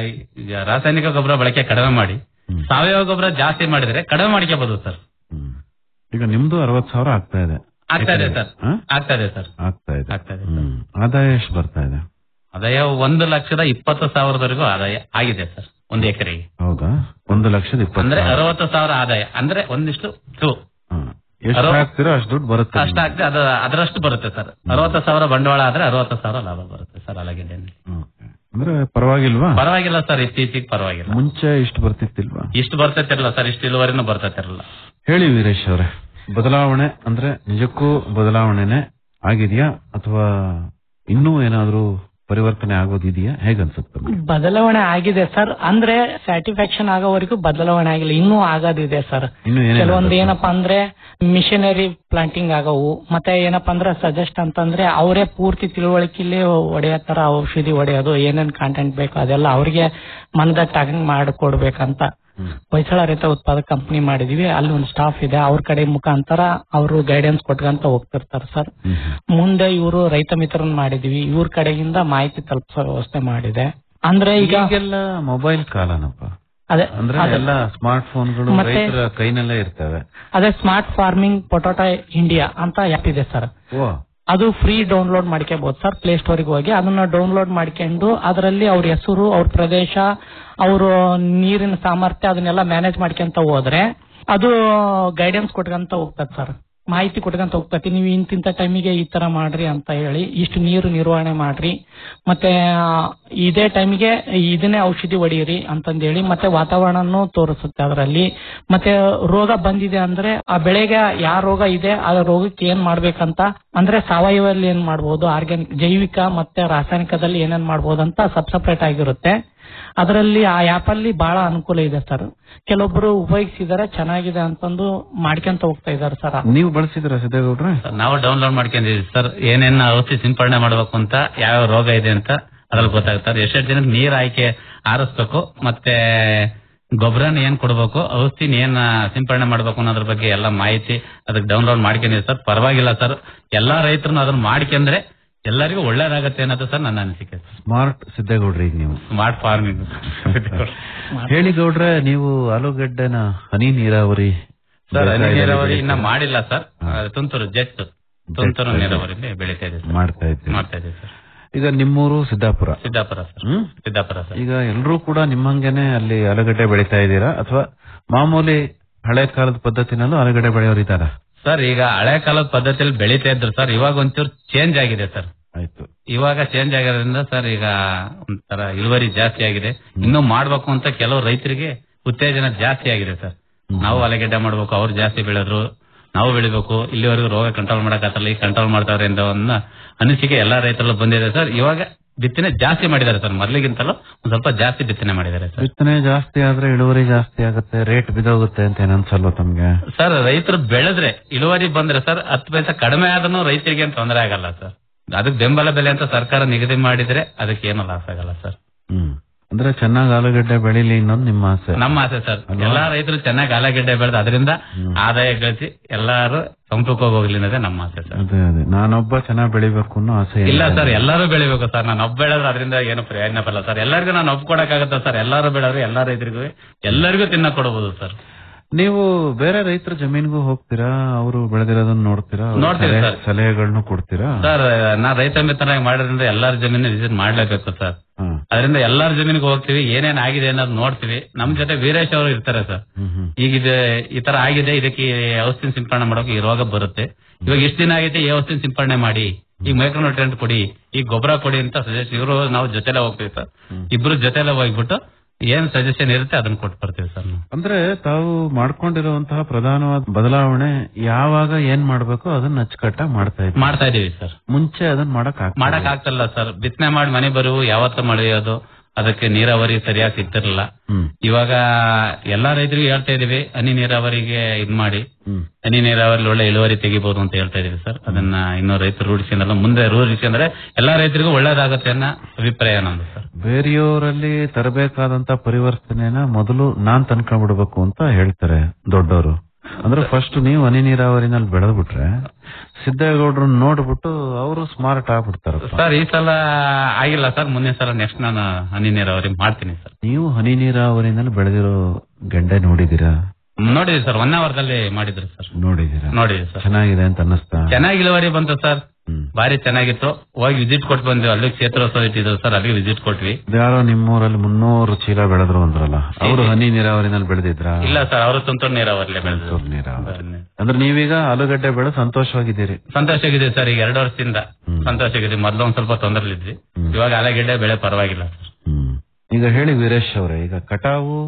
ಈಗ ರಾಸಾಯನಿಕ ಗೊಬ್ಬರ ಬಳಕೆ ಕಡಿಮೆ ಮಾಡಿ ಹ್ಮ್. ಸಾವಯವ ಗೊಬ್ಬರ ಜಾಸ್ತಿ ಮಾಡಿದ್ರೆ ಕಡಿಮೆ ಮಾಡ್ಕೋಬಹುದು ಸರ್ ಹ್ಮ್. ಈಗ ನಿಮ್ದು ಅರವತ್ ಸಾವಿರ ಆಗ್ತಾ ಇದೆ ಆಗ್ತಾ ಇದೆ ಸರ್ ಹಾ? ಆಗ್ತಾ ಇದೆ ಸರ್ ಆಗ್ತಾ ಇದೆ ಆಗ್ತಾ ಇದೆ ಹ್ಮ್. ಆದಾಯ ಎಷ್ಟು ಬರ್ತಾ ಇದೆ ಆದಾಯ ಒಂದು ಲಕ್ಷದ ಇಪ್ಪತ್ತು ಸಾವಿರದವರೆಗೂ ಆದಾಯ ಆಗಿದೆ ಸರ್ ಒಂದು ಎಕರೆಗೆ ಹೌದಾ ಒಂದು ಲಕ್ಷದ ಇಪ್ಪತ್ತು ಅಂದ್ರೆ ಸಾವಿರ. ಅರವತ್ತು ಸಾವಿರ ಆದಾಯ ಅಂದ್ರೆ ಒಂದಿಷ್ಟು ಟು ಹಾ. ಎಷ್ಟು ಅರವತ್ತು- ಹಾಕ್ತಿರೋ ಅಷ್ಟು ದುಡ್ಡು ಬರುತ್ತೆ ಅಷ್ಟ ಆಗ್ತದೆ ಅದು ಅದರಷ್ಟು ಬರುತ್ತೆ ಸರ್ ಅರವತ್ತು ಸಾವಿರ ಬಂಡವಾಳ ಆದ್ರೆ ಅರವತ್ತು ಸಾವಿರ ಲಾಭ ಬರುತ್ತೆ ಸರ್ ಅಲಗೆಡ್ಡೆನಲ್ಲಿ ಓಕೆ. ಅಂದ್ರೆ ಪರವಾಗಿಲ್ವಾ ಪರವಾಗಿಲ್ಲ ಸರ್ ಇತ್ತೀಚೆಗೆ ಪರವಾಗಿಲ್ಲ ಮುಂಚೆ ಇಷ್ಟು ಬರ್ತಿತ್ತಿಲ್ವಾ ಇಷ್ಟು ಬರ್ತೈತಿರಲ್ಲ ಸರ್ ಇಷ್ಟು ಇಳುವರಿನೂ ಬರ್ತೈತಿರಲ್ಲ ಹೇಳಿ ವೀರೇಶ್ ಅವರೇ ಬದಲಾವಣೆ ಅಂದ್ರೆ ನಿಜಕ್ಕೂ ಬದಲಾವಣೆನೆ ಆಗಿದೆಯಾ ಅಥವಾ ಇನ್ನೂ ಏನಾದ್ರೂ ಪರಿವರ್ತನೆ ಆಗೋದಿದೆಯಾ ಹೇಗನ್ಸುತ್ತೆ ತಮ್ಗೆ? ಬದಲಾವಣೆ ಆಗಿದೆ ಸರ್ ಅಂದ್ರೆ ಸ್ಯಾಟಿಸ್ಫ್ಯಾಕ್ಷನ್ ಆಗೋವರೆಗೂ ಬದಲಾವಣೆ ಆಗಿಲ್ಲ ಇನ್ನೂ ಆಗೋದಿದೆ ಸರ್ ಇನ್ನು ಏನೇನ್ ಕೆಲವೊಂದು ಆಗುತ್ತೆ? ಏನಪ್ಪಾ ಅಂದ್ರೆ ಮಿಷನರಿ ಪ್ಲಾಂಟಿಂಗ್ ಆಗವು ಮತ್ತೆ ಏನಪ್ಪಾ ಅಂದ್ರೆ ಸಜೆಸ್ಟ್ ಅಂತಂದ್ರೆ ಅವರೇ ಪೂರ್ತಿ ತಿಳುವಳಿಕೆಲಿ ಹೊಡೆಯೋ ತರ ಔಷಧಿ ಹೊಡೆಯೋದು ಏನೇನ್ ಕಾಂಟೆಂಟ್ ಬೇಕು ಅದೆಲ್ಲ ಅವ್ರಿಗೆ ಮನದಟ್ಟಾಗಂಗ್ ಮಾಡಿಕೊಡ್ಬೇಕಂತ ಹೊಯ್ಸಳ ರೈತ ಉತ್ಪಾದಕ ಕಂಪನಿ ಮಾಡಿದೀವಿ ಅಲ್ಲಿ ಒಂದು ಸ್ಟಾಫ್ ಇದೆ ಅವ್ರ ಕಡೆ ಮುಖಾಂತರ ಅವರು ಗೈಡೆನ್ಸ್ ಕೊಟ್ಕೊಂತ ಹೋಗ್ತಿರ್ತಾರೆ ಸರ್ ಹ್ಮ್ ಹ್ಮ್. ಮುಂದೆ ಇವರು ರೈತ ಮಿತ್ರನ್ ಮಾಡಿದೀವಿ ಇವ್ರ ಕಡೆಯಿಂದ ಮಾಹಿತಿ ತಲುಪಿಸೋ ವ್ಯವಸ್ಥೆ ಮಾಡಿದೆ ಅಂದ್ರೆ ಈಗ ಈಗೆಲ್ಲ ಮೊಬೈಲ್ ಕಾಲನಪ್ಪ ಅದೇ ಅಂದ್ರೆ ಅದೇ- ಎಲ್ಲ ಸ್ಮಾರ್ಟ್ ಫೋನ್ಗಳು ಮತ್ತೆ- ರೈತರ ಕೈನಲ್ಲೇ ಇರ್ತವೆ ಅದೇ ಸ್ಮಾರ್ಟ್ ಫಾರ್ಮಿಂಗ್ ಪೊಟೋಟೋ ಇಂಡಿಯಾ ಅಂತ ಆಪ್ ಇದೆ ಸರ್ ಓ ಅದು ಫ್ರೀ ಡೌನ್ಲೋಡ್ ಮಾಡ್ಕೋಬಹುದು ಸರ್ ಪ್ಲೇ ಸ್ಟೋರಿಗೆ ಹೋಗಿ ಅದನ್ನ ಡೌನ್ಲೋಡ್ ಮಾಡ್ಕೊಂಡು ಅದರಲ್ಲಿ ಅವ್ರ ಹೆಸರು ಅವ್ರ ಪ್ರದೇಶ ಅವರು ನೀರಿನ ಸಾಮರ್ಥ್ಯ ಅದನ್ನೆಲ್ಲ ಮ್ಯಾನೇಜ್ ಮಾಡ್ಕೊಂತ ಹೋದ್ರೆ ಅದು ಗೈಡೆನ್ಸ್ ಕೊಟ್ಕಂತ ಹೋಗ್ತದೆ ಸರ್ ಮಾಹಿತಿ ಕೊಟ್ಕಂತ ಹೋಗ್ತತಿ ನೀವು ಇಂತಿಂತ ಟೈಮಿಗೆ ಈ ತರ ಮಾಡ್ರಿ ಅಂತ ಹೇಳಿ ಇಷ್ಟು ನೀರು ನಿರ್ವಹಣೆ ಮಾಡ್ರಿ ಮತ್ತೆ ಆ, ಇದೇ ಟೈಮಿಗೆ ಇದನ್ನೇ ಔಷಧಿ ಹೊಡೀರಿ ಅಂತಂದ್ ಹೇಳಿ ಮತ್ತೆ ವಾತಾವರಣನೂ ತೋರಿಸುತ್ತೆ ಅದರಲ್ಲಿ ಮತ್ತೆ ರೋಗ ಬಂದಿದೆ ಅಂದ್ರೆ ಆ ಬೆಳೆಗೆ ಯಾವ ರೋಗ ಇದೆ ಆ ರೋಗಕ್ಕೆ ಏನ್ ಮಾಡ್ಬೇಕಂತ ಅಂದ್ರೆ ಸಾವಯವಲ್ಲಿ ಏನ್ ಮಾಡ್ಬೋದು ಆರ್ಗ್ಯಾನಿಕ್ ಜೈವಿಕ ಮತ್ತೆ ರಾಸಾಯನಿಕದಲ್ಲಿ ಏನೇನ್ ಮಾಡ್ಬೋದು ಅಂತ ಸಬ್ ಸಪ್ರೇಟ್ ಆಗಿರುತ್ತೆ ಅದರಲ್ಲಿ ಆ ಆಪ್ ಅಲ್ಲಿ ಬಹಳ ಅನುಕೂಲ ಇದೆ ಸರ್ ಕೆಲವೊಬ್ರು ಉಪಯೋಗಿಸಿದಾರೆ ಚೆನ್ನಾಗಿದೆ ಅಂತಂದು ಮಾಡ್ಕೊಂತ ಹೋಗ್ತಾ ಇದಾರೆ ಸರ್ ನೀವು ಬಳಸಿದ್ರ ಸಿದ್ದೇಗೌಡ್ರೆ ಸರ್, ನಾವು ಡೌನ್ಲೋಡ್ ಮಾಡ್ಕೊಂಡಿದೀವಿ ಸರ್ ಏನೇನ್ ಔಷಧಿ ಸಿಂಪಡಣೆ ಮಾಡ್ಬೇಕು ಅಂತ ಯಾವ ರೋಗ ಇದೆ ಅಂತ ಅದ್ರಲ್ಲಿ ಗೊತ್ತಾಗ್ತಾರೆ ಎಷ್ಟೆಷ್ಟು ಜನಕ್ಕೆ ನೀರ್ ಆಯ್ಕೆ ಆರಿಸ್ಬೇಕು ಮತ್ತೆ ಗೊಬ್ಬರನ ಏನ್ ಕೊಡ್ಬೇಕು ಔಷಧಿನ ಏನ್ ಸಿಂಪಡಣೆ ಮಾಡ್ಬೇಕು ಅನ್ನೋದ್ರ ಬಗ್ಗೆ ಎಲ್ಲ ಮಾಹಿತಿ ಅದಕ್ಕೆ ಡೌನ್ಲೋಡ್ ಮಾಡ್ಕೊಂಡಿದ್ದೀವಿ ಸರ್ ಪರವಾಗಿಲ್ಲ ಸರ್ ಎಲ್ಲಾ ರೈತರು ಅದನ್ನ ಮಾಡ್ಕೊಂಡ್ರೆ ಎಲ್ಲರಿಗೂ ಒಳ್ಳೇದಾಗತ್ತೆ ಅನ್ನೋದು ಸರ್ ನನ್ನ ಅನಿಸಿಕೆ ಸ್ಮಾರ್ಟ್ ಸಿದ್ದೇಗೌಡ್ರಿ ಈಗ ನೀವು ಸ್ಮಾರ್ಟ್ ಫಾರ್ಮಿಂಗ್ ಹೇಳಿ ಗೌಡ್ರೆ ನೀವು ಆಲೂಗಡ್ಡೆನ ಹನಿ ನೀರಾವರಿ ಸರ್ ಹನಿ ಬೇಸಾಯದಲ್ಲಿ ನೀರಾವರಿ ಇನ್ನ ಬೆಳೀತಾ- ಮಾಡಿಲ್ಲ ಸರ್ ಅದು ತುಂತುರು ಜಸ್ಟ್ ತುಂತುರು ನೀರಾವರಿಯಲ್ಲಿ ಬೆಳೀತಾ ಇದೆ ಸರ್ ಮಾಡ್ತಾ ಇದ್ದೀರಿ ಮಾಡ್ತಾ ಇದೆ ಸರ್ ಈಗ ನಿಮ್ಮೂರು ಸಿದ್ದಾಪುರ ಸಿದ್ದಾಪುರ ಸರ್ ಹ್ಮ್ ಸಿದ್ದಾಪುರ ಸರ್ ಈಗ ಎಲ್ಲರೂ ಕೂಡ ನಿಮ್ಮಂಗೆನೆ ಅಲ್ಲಿ ಆಲೂಗಡ್ಡೆ ಬೆಳೀತಾ ಇದ್ದೀರಾ ಅಥವಾ ಮಾಮೂಲಿ ಹಳೆ ಕಾಲದ ಪದ್ಧತಿನಲ್ಲೂ ಆಲೂಗಡ್ಡೆ ಬೆಳೆಯೋರು ಇದ್ದಾರ ಸರ್ ಈಗ ಹಳೆ ಕಾಲದ ಪದ್ಧತಿಯಲ್ಲಿ ಬೆಳೀತಾ ಇದ್ರು ಸರ್ ಇವಾಗ ಒಂಚೂರು ಚೇಂಜ್ ಆಗಿದೆ ಸರ್ ಆಯ್ತು ಇವಾಗ ಚೇಂಜ್ ಆಗಿರೋದ್ರಿಂದ ಸರ್ ಈಗ ಒಂಥರ ಇಳುವರಿ ಜಾಸ್ತಿ ಆಗಿದೆ ಇನ್ನೂ ಮಾಡ್ಬೇಕು ಅಂತ ಕೆಲವು ರೈತರಿಗೆ ಉತ್ತೇಜನ ಜಾಸ್ತಿ ಆಗಿದೆ ಸರ್ ನಾವು ಆಲೂಗೆಡ್ಡೆ ಮಾಡ್ಬೇಕು ಅವ್ರು ಜಾಸ್ತಿ ಬೆಳೆದ್ರು ನಾವು ಬೆಳಿಬೇಕು ಇಲ್ಲಿವರೆಗೂ ರೋಗ ಕಂಟ್ರೋಲ್ ಮಾಡಕ್ಕಾಗಲ್ಲ ಈಗ ಕಂಟ್ರೋಲ್ ಮಾಡ್ತಾವ್ರೆ ಅಂತ ಒಂದು ಅನಿಸಿಕೆ ಎಲ್ಲಾ ರೈತರಲ್ಲೂ ಬಂದಿದೆ ಸರ್ ಇವಾಗ ಬಿತ್ತನೆ ಜಾಸ್ತಿ ಮಾಡಿದ್ದಾರೆ ಸರ್ ಮೊದಲಿಗಿಂತಲೂ ಒಂದ್ ಸ್ವಲ್ಪ ಜಾಸ್ತಿ ಬಿತ್ತನೆ ಮಾಡಿದ್ದಾರೆ ಸರ್ ಬಿತ್ತನೆ ಜಾಸ್ತಿ ಆದ್ರೆ ಇಳುವರಿ ಜಾಸ್ತಿ ಆಗುತ್ತೆ ರೇಟ್ ಬಿದೋಗುತ್ತೆ ಅಂತ ಏನ್ ಅನ್ಸಲ್ವಾ ತಮ್ಗೆ ಸರ್ ರೈತರು ಬೆಳೆದ್ರೆ ಇಳುವರಿ ಬಂದ್ರೆ ಸರ್ ಹತ್ತು ಪೈಸೆ ಕಡಿಮೆ ಆದ್ರೂ ರೈತರಿಗೆ ಏನ್ ತೊಂದರೆ ಆಗಲ್ಲ ಸರ್ ಅದಕ್ಕೆ ಬೆಂಬಲ ಬೆಲೆ ಅಂತ ಸರ್ಕಾರ ನಿಗದಿ ಮಾಡಿದ್ರೆ ಅದಕ್ಕೆ ಏನು ಲಾಸ್ ಆಗಲ್ಲ ಸರ್ ಹ್ಮ್ ಅಂದ್ರೆ ಚೆನ್ನಾಗಿ ಆಲೂಗಡ್ಡೆ ಬೆಳಿಲಿ ಅನ್ನೋದು ನಿಮ್ಮ ಆಸೆ ನಮ್ಮ ಆಸೆ ಸರ್ ಅಲ್ವಾ? ಎಲ್ಲಾ ರೈತರು ಚೆನ್ನಾಗಿ ಆಲೂಗೆಡ್ಡೆ ಬೆಳೆದು ಅದರಿಂದ ಹ್ಮ್. ಆದಾಯ ಗಳಿಸಿ ಎಲ್ಲಾರು ಸಂಪರ್ಕ ಹೋಗ್ಲಿ ಅನ್ನೋದೇ ನಮ್ಮ ಆಸೆ ಸರ್ ಅದೇ ಅದೇ ನಾನೊಬ್ಬ ಚೆನ್ನಾಗಿ ಬೆಳಿಬೇಕು ಅನ್ನೋ ಆಸೆ ಇಲ್ಲ ಏನಿದೆ? ಸರ್ ಎಲ್ಲರೂ ಬೆಳಿಬೇಕು ಸರ್ ನಾನು ಒಬ್ಬ ಬೆಳೆದ್ರೆ ಅದರಿಂದ ಏನು ಪ್ರಯೋಜನ ಬರಲ್ಲ ಸರ್ ಎಲ್ಲರಿಗೂ ನಾನು ಒಪ್ಕೊಡಕ್ಕಾಗತ್ತ ಸರ್ ಎಲ್ಲರೂ ಬೆಳೆದ್ರೆ ಎಲ್ಲಾ ರೈತರಿಗೂ ಎಲ್ಲರಿಗೂ ತಿನ್ನ ಕೊಡಬಹುದು ಸರ್ ನೀವು ಬೇರೆ ರೈತರ ಜಮೀನ್ಗೂ ಹೋಗ್ತೀರಾ ಅವರು ಬೆಳೆದಿರೋದನ್ನ ನೋಡ್ತೀರಾ ಅವ್ರ ನೋಡ್ತೀವಿ ಸಲಹೆ- ಸರ್. ಸಲಹೆಗಳನ್ನು ಕೊಡ್ತೀರಾ ಸರ್ ನಾ ರೈತ ಮಿತ್ರನಾಗಿ ಮಾಡೋದ್ರಿಂದ ಎಲ್ಲಾರ ಜಮೀನು ವಿಸಿಟ್ ಮಾಡ್ಲೇಬೇಕು ಸರ್ ಹಾ. ಅದರಿಂದ ಎಲ್ಲಾರ ಜಮೀನಿಗೆ ಹೋಗ್ತೀವಿ ಏನೇನ್ ಆಗಿದೆ ಅನ್ನೋದು ನೋಡ್ತೀವಿ ನಮ್ ಜೊತೆ ವೀರೇಶ್ ಅವರು ಇರ್ತಾರೆ ಸರ್ ಹ್ಮ್ ಹ್ಮ್ ಈಗಿದೆ ಈ ತರ ಆಗಿದೆ ಇದಕ್ಕೆ ಈ ಔಷಧಿ ಸಿಂಪಡಣೆ ಮಾಡೋಕೆ ಈ ರೋಗ ಬರುತ್ತೆ ಇವಾಗ ಎಷ್ಟು ದಿನ ಆಗೈತೆ ಈ ಔಷಧಿ ಸಿಂಪಡಣೆ ಮಾಡಿ ಈ ಮೈಕ್ರೋನ್ಯೂಟ್ರೆಂಟ್ ಕೊಡಿ ಈ ಗೊಬ್ಬರ ಕೊಡಿ ಅಂತ ಸಜೆಸ್ಟ್ ಇವರು ನಾವು ಜೊತೆಲೆ ಹೋಗ್ತೀವಿ ಸರ್ ಇಬ್ರು ಜೊತೆಲೆ ಹೋಗ್ಬಿಟ್ಟು ಏನ್ ಸಜೆಷನ್ ಇರುತ್ತೆ ಅದನ್ನ ಕೊಟ್ಟು ಬರ್ತೀವಿ ಸರ್ ನಾವು ಅಂದ್ರೆ ತಾವು ಮಾಡ್ಕೊಂಡಿರುವಂತಹ ಪ್ರಧಾನವಾದ ಬದಲಾವಣೆ ಯಾವಾಗ ಏನ್ ಮಾಡ್ಬೇಕು ಅದನ್ನ ಅಚ್ಚುಕಟ್ಟಾಗಿ ಮಾಡ್ತಾ ಇದ್ದೀವಿ ಮಾಡ್ತಾ ಇದೀವಿ ಸರ್ ಮುಂಚೆ ಅದನ್ನ ಮಾಡಕ್ ಆಗ್ತಾ ಮಾಡಕ್ ಇಲ್ಲ. ಆಗ್ತಿಲ್ಲ ಸರ್ ಬಿತ್ತನೆ ಮಾಡಿ ಮನೆ ಬರುವು ಯಾವತ್ತು ಮಳೆಯೋದು ಅದಕ್ಕೆ ನೀರಾವರಿ ಸರಿಯಾಗಿ ಸಿಗ್ತಿರ್ಲಿಲ್ಲ ಹ್ಮ್ ಇವಾಗ ಎಲ್ಲಾ ರೈತರಿಗೂ ಹೇಳ್ತಾ ಇದೀವಿ ಹನಿ ನೀರಾವರಿಗೆ ಇದ್ ಮಾಡಿ ಹ್ಮ್ ಹನಿ ನೀರಾವರಿ ಒಳ್ಳೆ ಇಳುವರಿ ತೆಗಿಬಹುದು ಅಂತ ಹೇಳ್ತಾ ಇದೀವಿ ಸರ್ ಅದನ್ನ ಇನ್ನೂ ರೈತರು ರೂಢಿಸಿದ್ರಲ್ಲ ಮುಂದೆ ರೂಢಿಸಿದ್ರೆ ಎಲ್ಲಾ ರೈತರಿಗೂ ಒಳ್ಳೇದಾಗತ್ತೆ ಅನ್ನೋ ಅಭಿಪ್ರಾಯ ನಮ್ದು ಸರ್ ಬೇರೆಯವರಲ್ಲಿ ತರಬೇಕಾದಂತ ಪರಿವರ್ತನೆನ ಮೊದಲು ನಾನ್ ತನ್ಕೊಂಡ್ಬಿಡ್ಬೇಕು ಅಂತ ಹೇಳ್ತಾರೆ ದೊಡ್ಡವರು ಅಂದ್ರೆ ಫಸ್ಟ್ ನೀವು ಹನಿ ನೀರಾವರಿನಲ್ಲಿ ಬೆಳೆದ್ಬಿಟ್ರೆ ಸಿದ್ದೇಗೌಡ್ರನ್ನ ನೋಡ್ಬಿಟ್ಟು ಅವರು ಸ್ಮಾರ್ಟ್ ಆಗ್ಬಿಡ್ತಾರಪ್ಪ ಸರ್ ಈ ಸಲ ಆಗಿಲ್ಲ ಸರ್ ಮುಂದಿನ ಸಲ ನೆಕ್ಸ್ಟ್ ನಾನು ಹನಿ ನೀರಾವರಿ ಮಾಡ್ತೀನಿ ಸರ್ ನೀವು ಹನಿ ನೀರಾವರಿನಲ್ಲಿ ಬೆಳೆದಿರೋ ಗೆಂಡೆ ನೋಡಿದೀರಾ ನೋಡಿದ್ವಿ ಸರ್ ಒನ್ ಅವರ್ದಲ್ಲಿ ಮಾಡಿದ್ರು ಸರ್ ನೋಡಿದೀರಾ ನೋಡಿದ್ವಿ ಸರ್ ಚೆನ್ನಾಗಿದೆ ಅಂತ ಅನ್ನಿಸ್ತಾ ಚೆನ್ನಾಗಿ ಇಳುವರಿ ಬಂತು ಸರ್ ಹ್ಮ್ ಬಾರಿ ಚೆನ್ನಾಗಿತ್ತು ಹೋಗಿ ವಿಸಿಟ್ ಕೊಟ್ಟು ಬಂದ್ವಿ ಅಲ್ಲಿ ಕ್ಷೇತ್ರೋತ್ಸವ ಇಟ್ಟಿದ್ರು ಸರ್ ಅಲ್ಲಿಗೆ ವಿಸಿಟ್ ಕೊಟ್ವಿ ಯಾರೋ ನಿಮ್ಮೂರಲ್ಲಿ ಮುನ್ನೂರು ಚೀಲ ಬೆಳೆದ್ರು ಅಂದ್ರಲ್ಲ ಅವರು ಹನಿ ನೀರಾವರಿನಲ್ಲಿ ಬೆಳೆದಿದ್ರ ಇಲ್ಲ ಸರ್ ಅವರು ತುಂತುರು ನೀರಾವರಿಲೇ ಬೆಳೆದ್ರು ತುಂತುರು ನೀರಾವರಿ ಅಂದ್ರೆ ನೀವೀಗ ಆಲೂಗಡ್ಡೆ ಬೆಳೆ ಸಂತೋಷವಾಗಿದ್ದೀರಿ ಸಂತೋಷಗಿದೆ ಸರ್ ಈಗ ಎರಡು ವರ್ಷದಿಂದ ಹ್ಮ್. ಸಂತೋಷಗಿದೆ ಮೊದ್ಲು ಒಂದ್ ಸ್ವಲ್ಪ ತೊಂದರೆಲಿದ್ವಿ ಹ್ಮ್. ಇವಾಗ ಆಲೂಗೆಡ್ಡೆ ಬೆಳೆ ಪರವಾಗಿಲ್ಲ ಸರ್ ಹ್ಮ್ ಈಗ ಹೇಳಿ ವೀರೇಶ್ ಅವರೇ ಈಗ ಕಟಾವು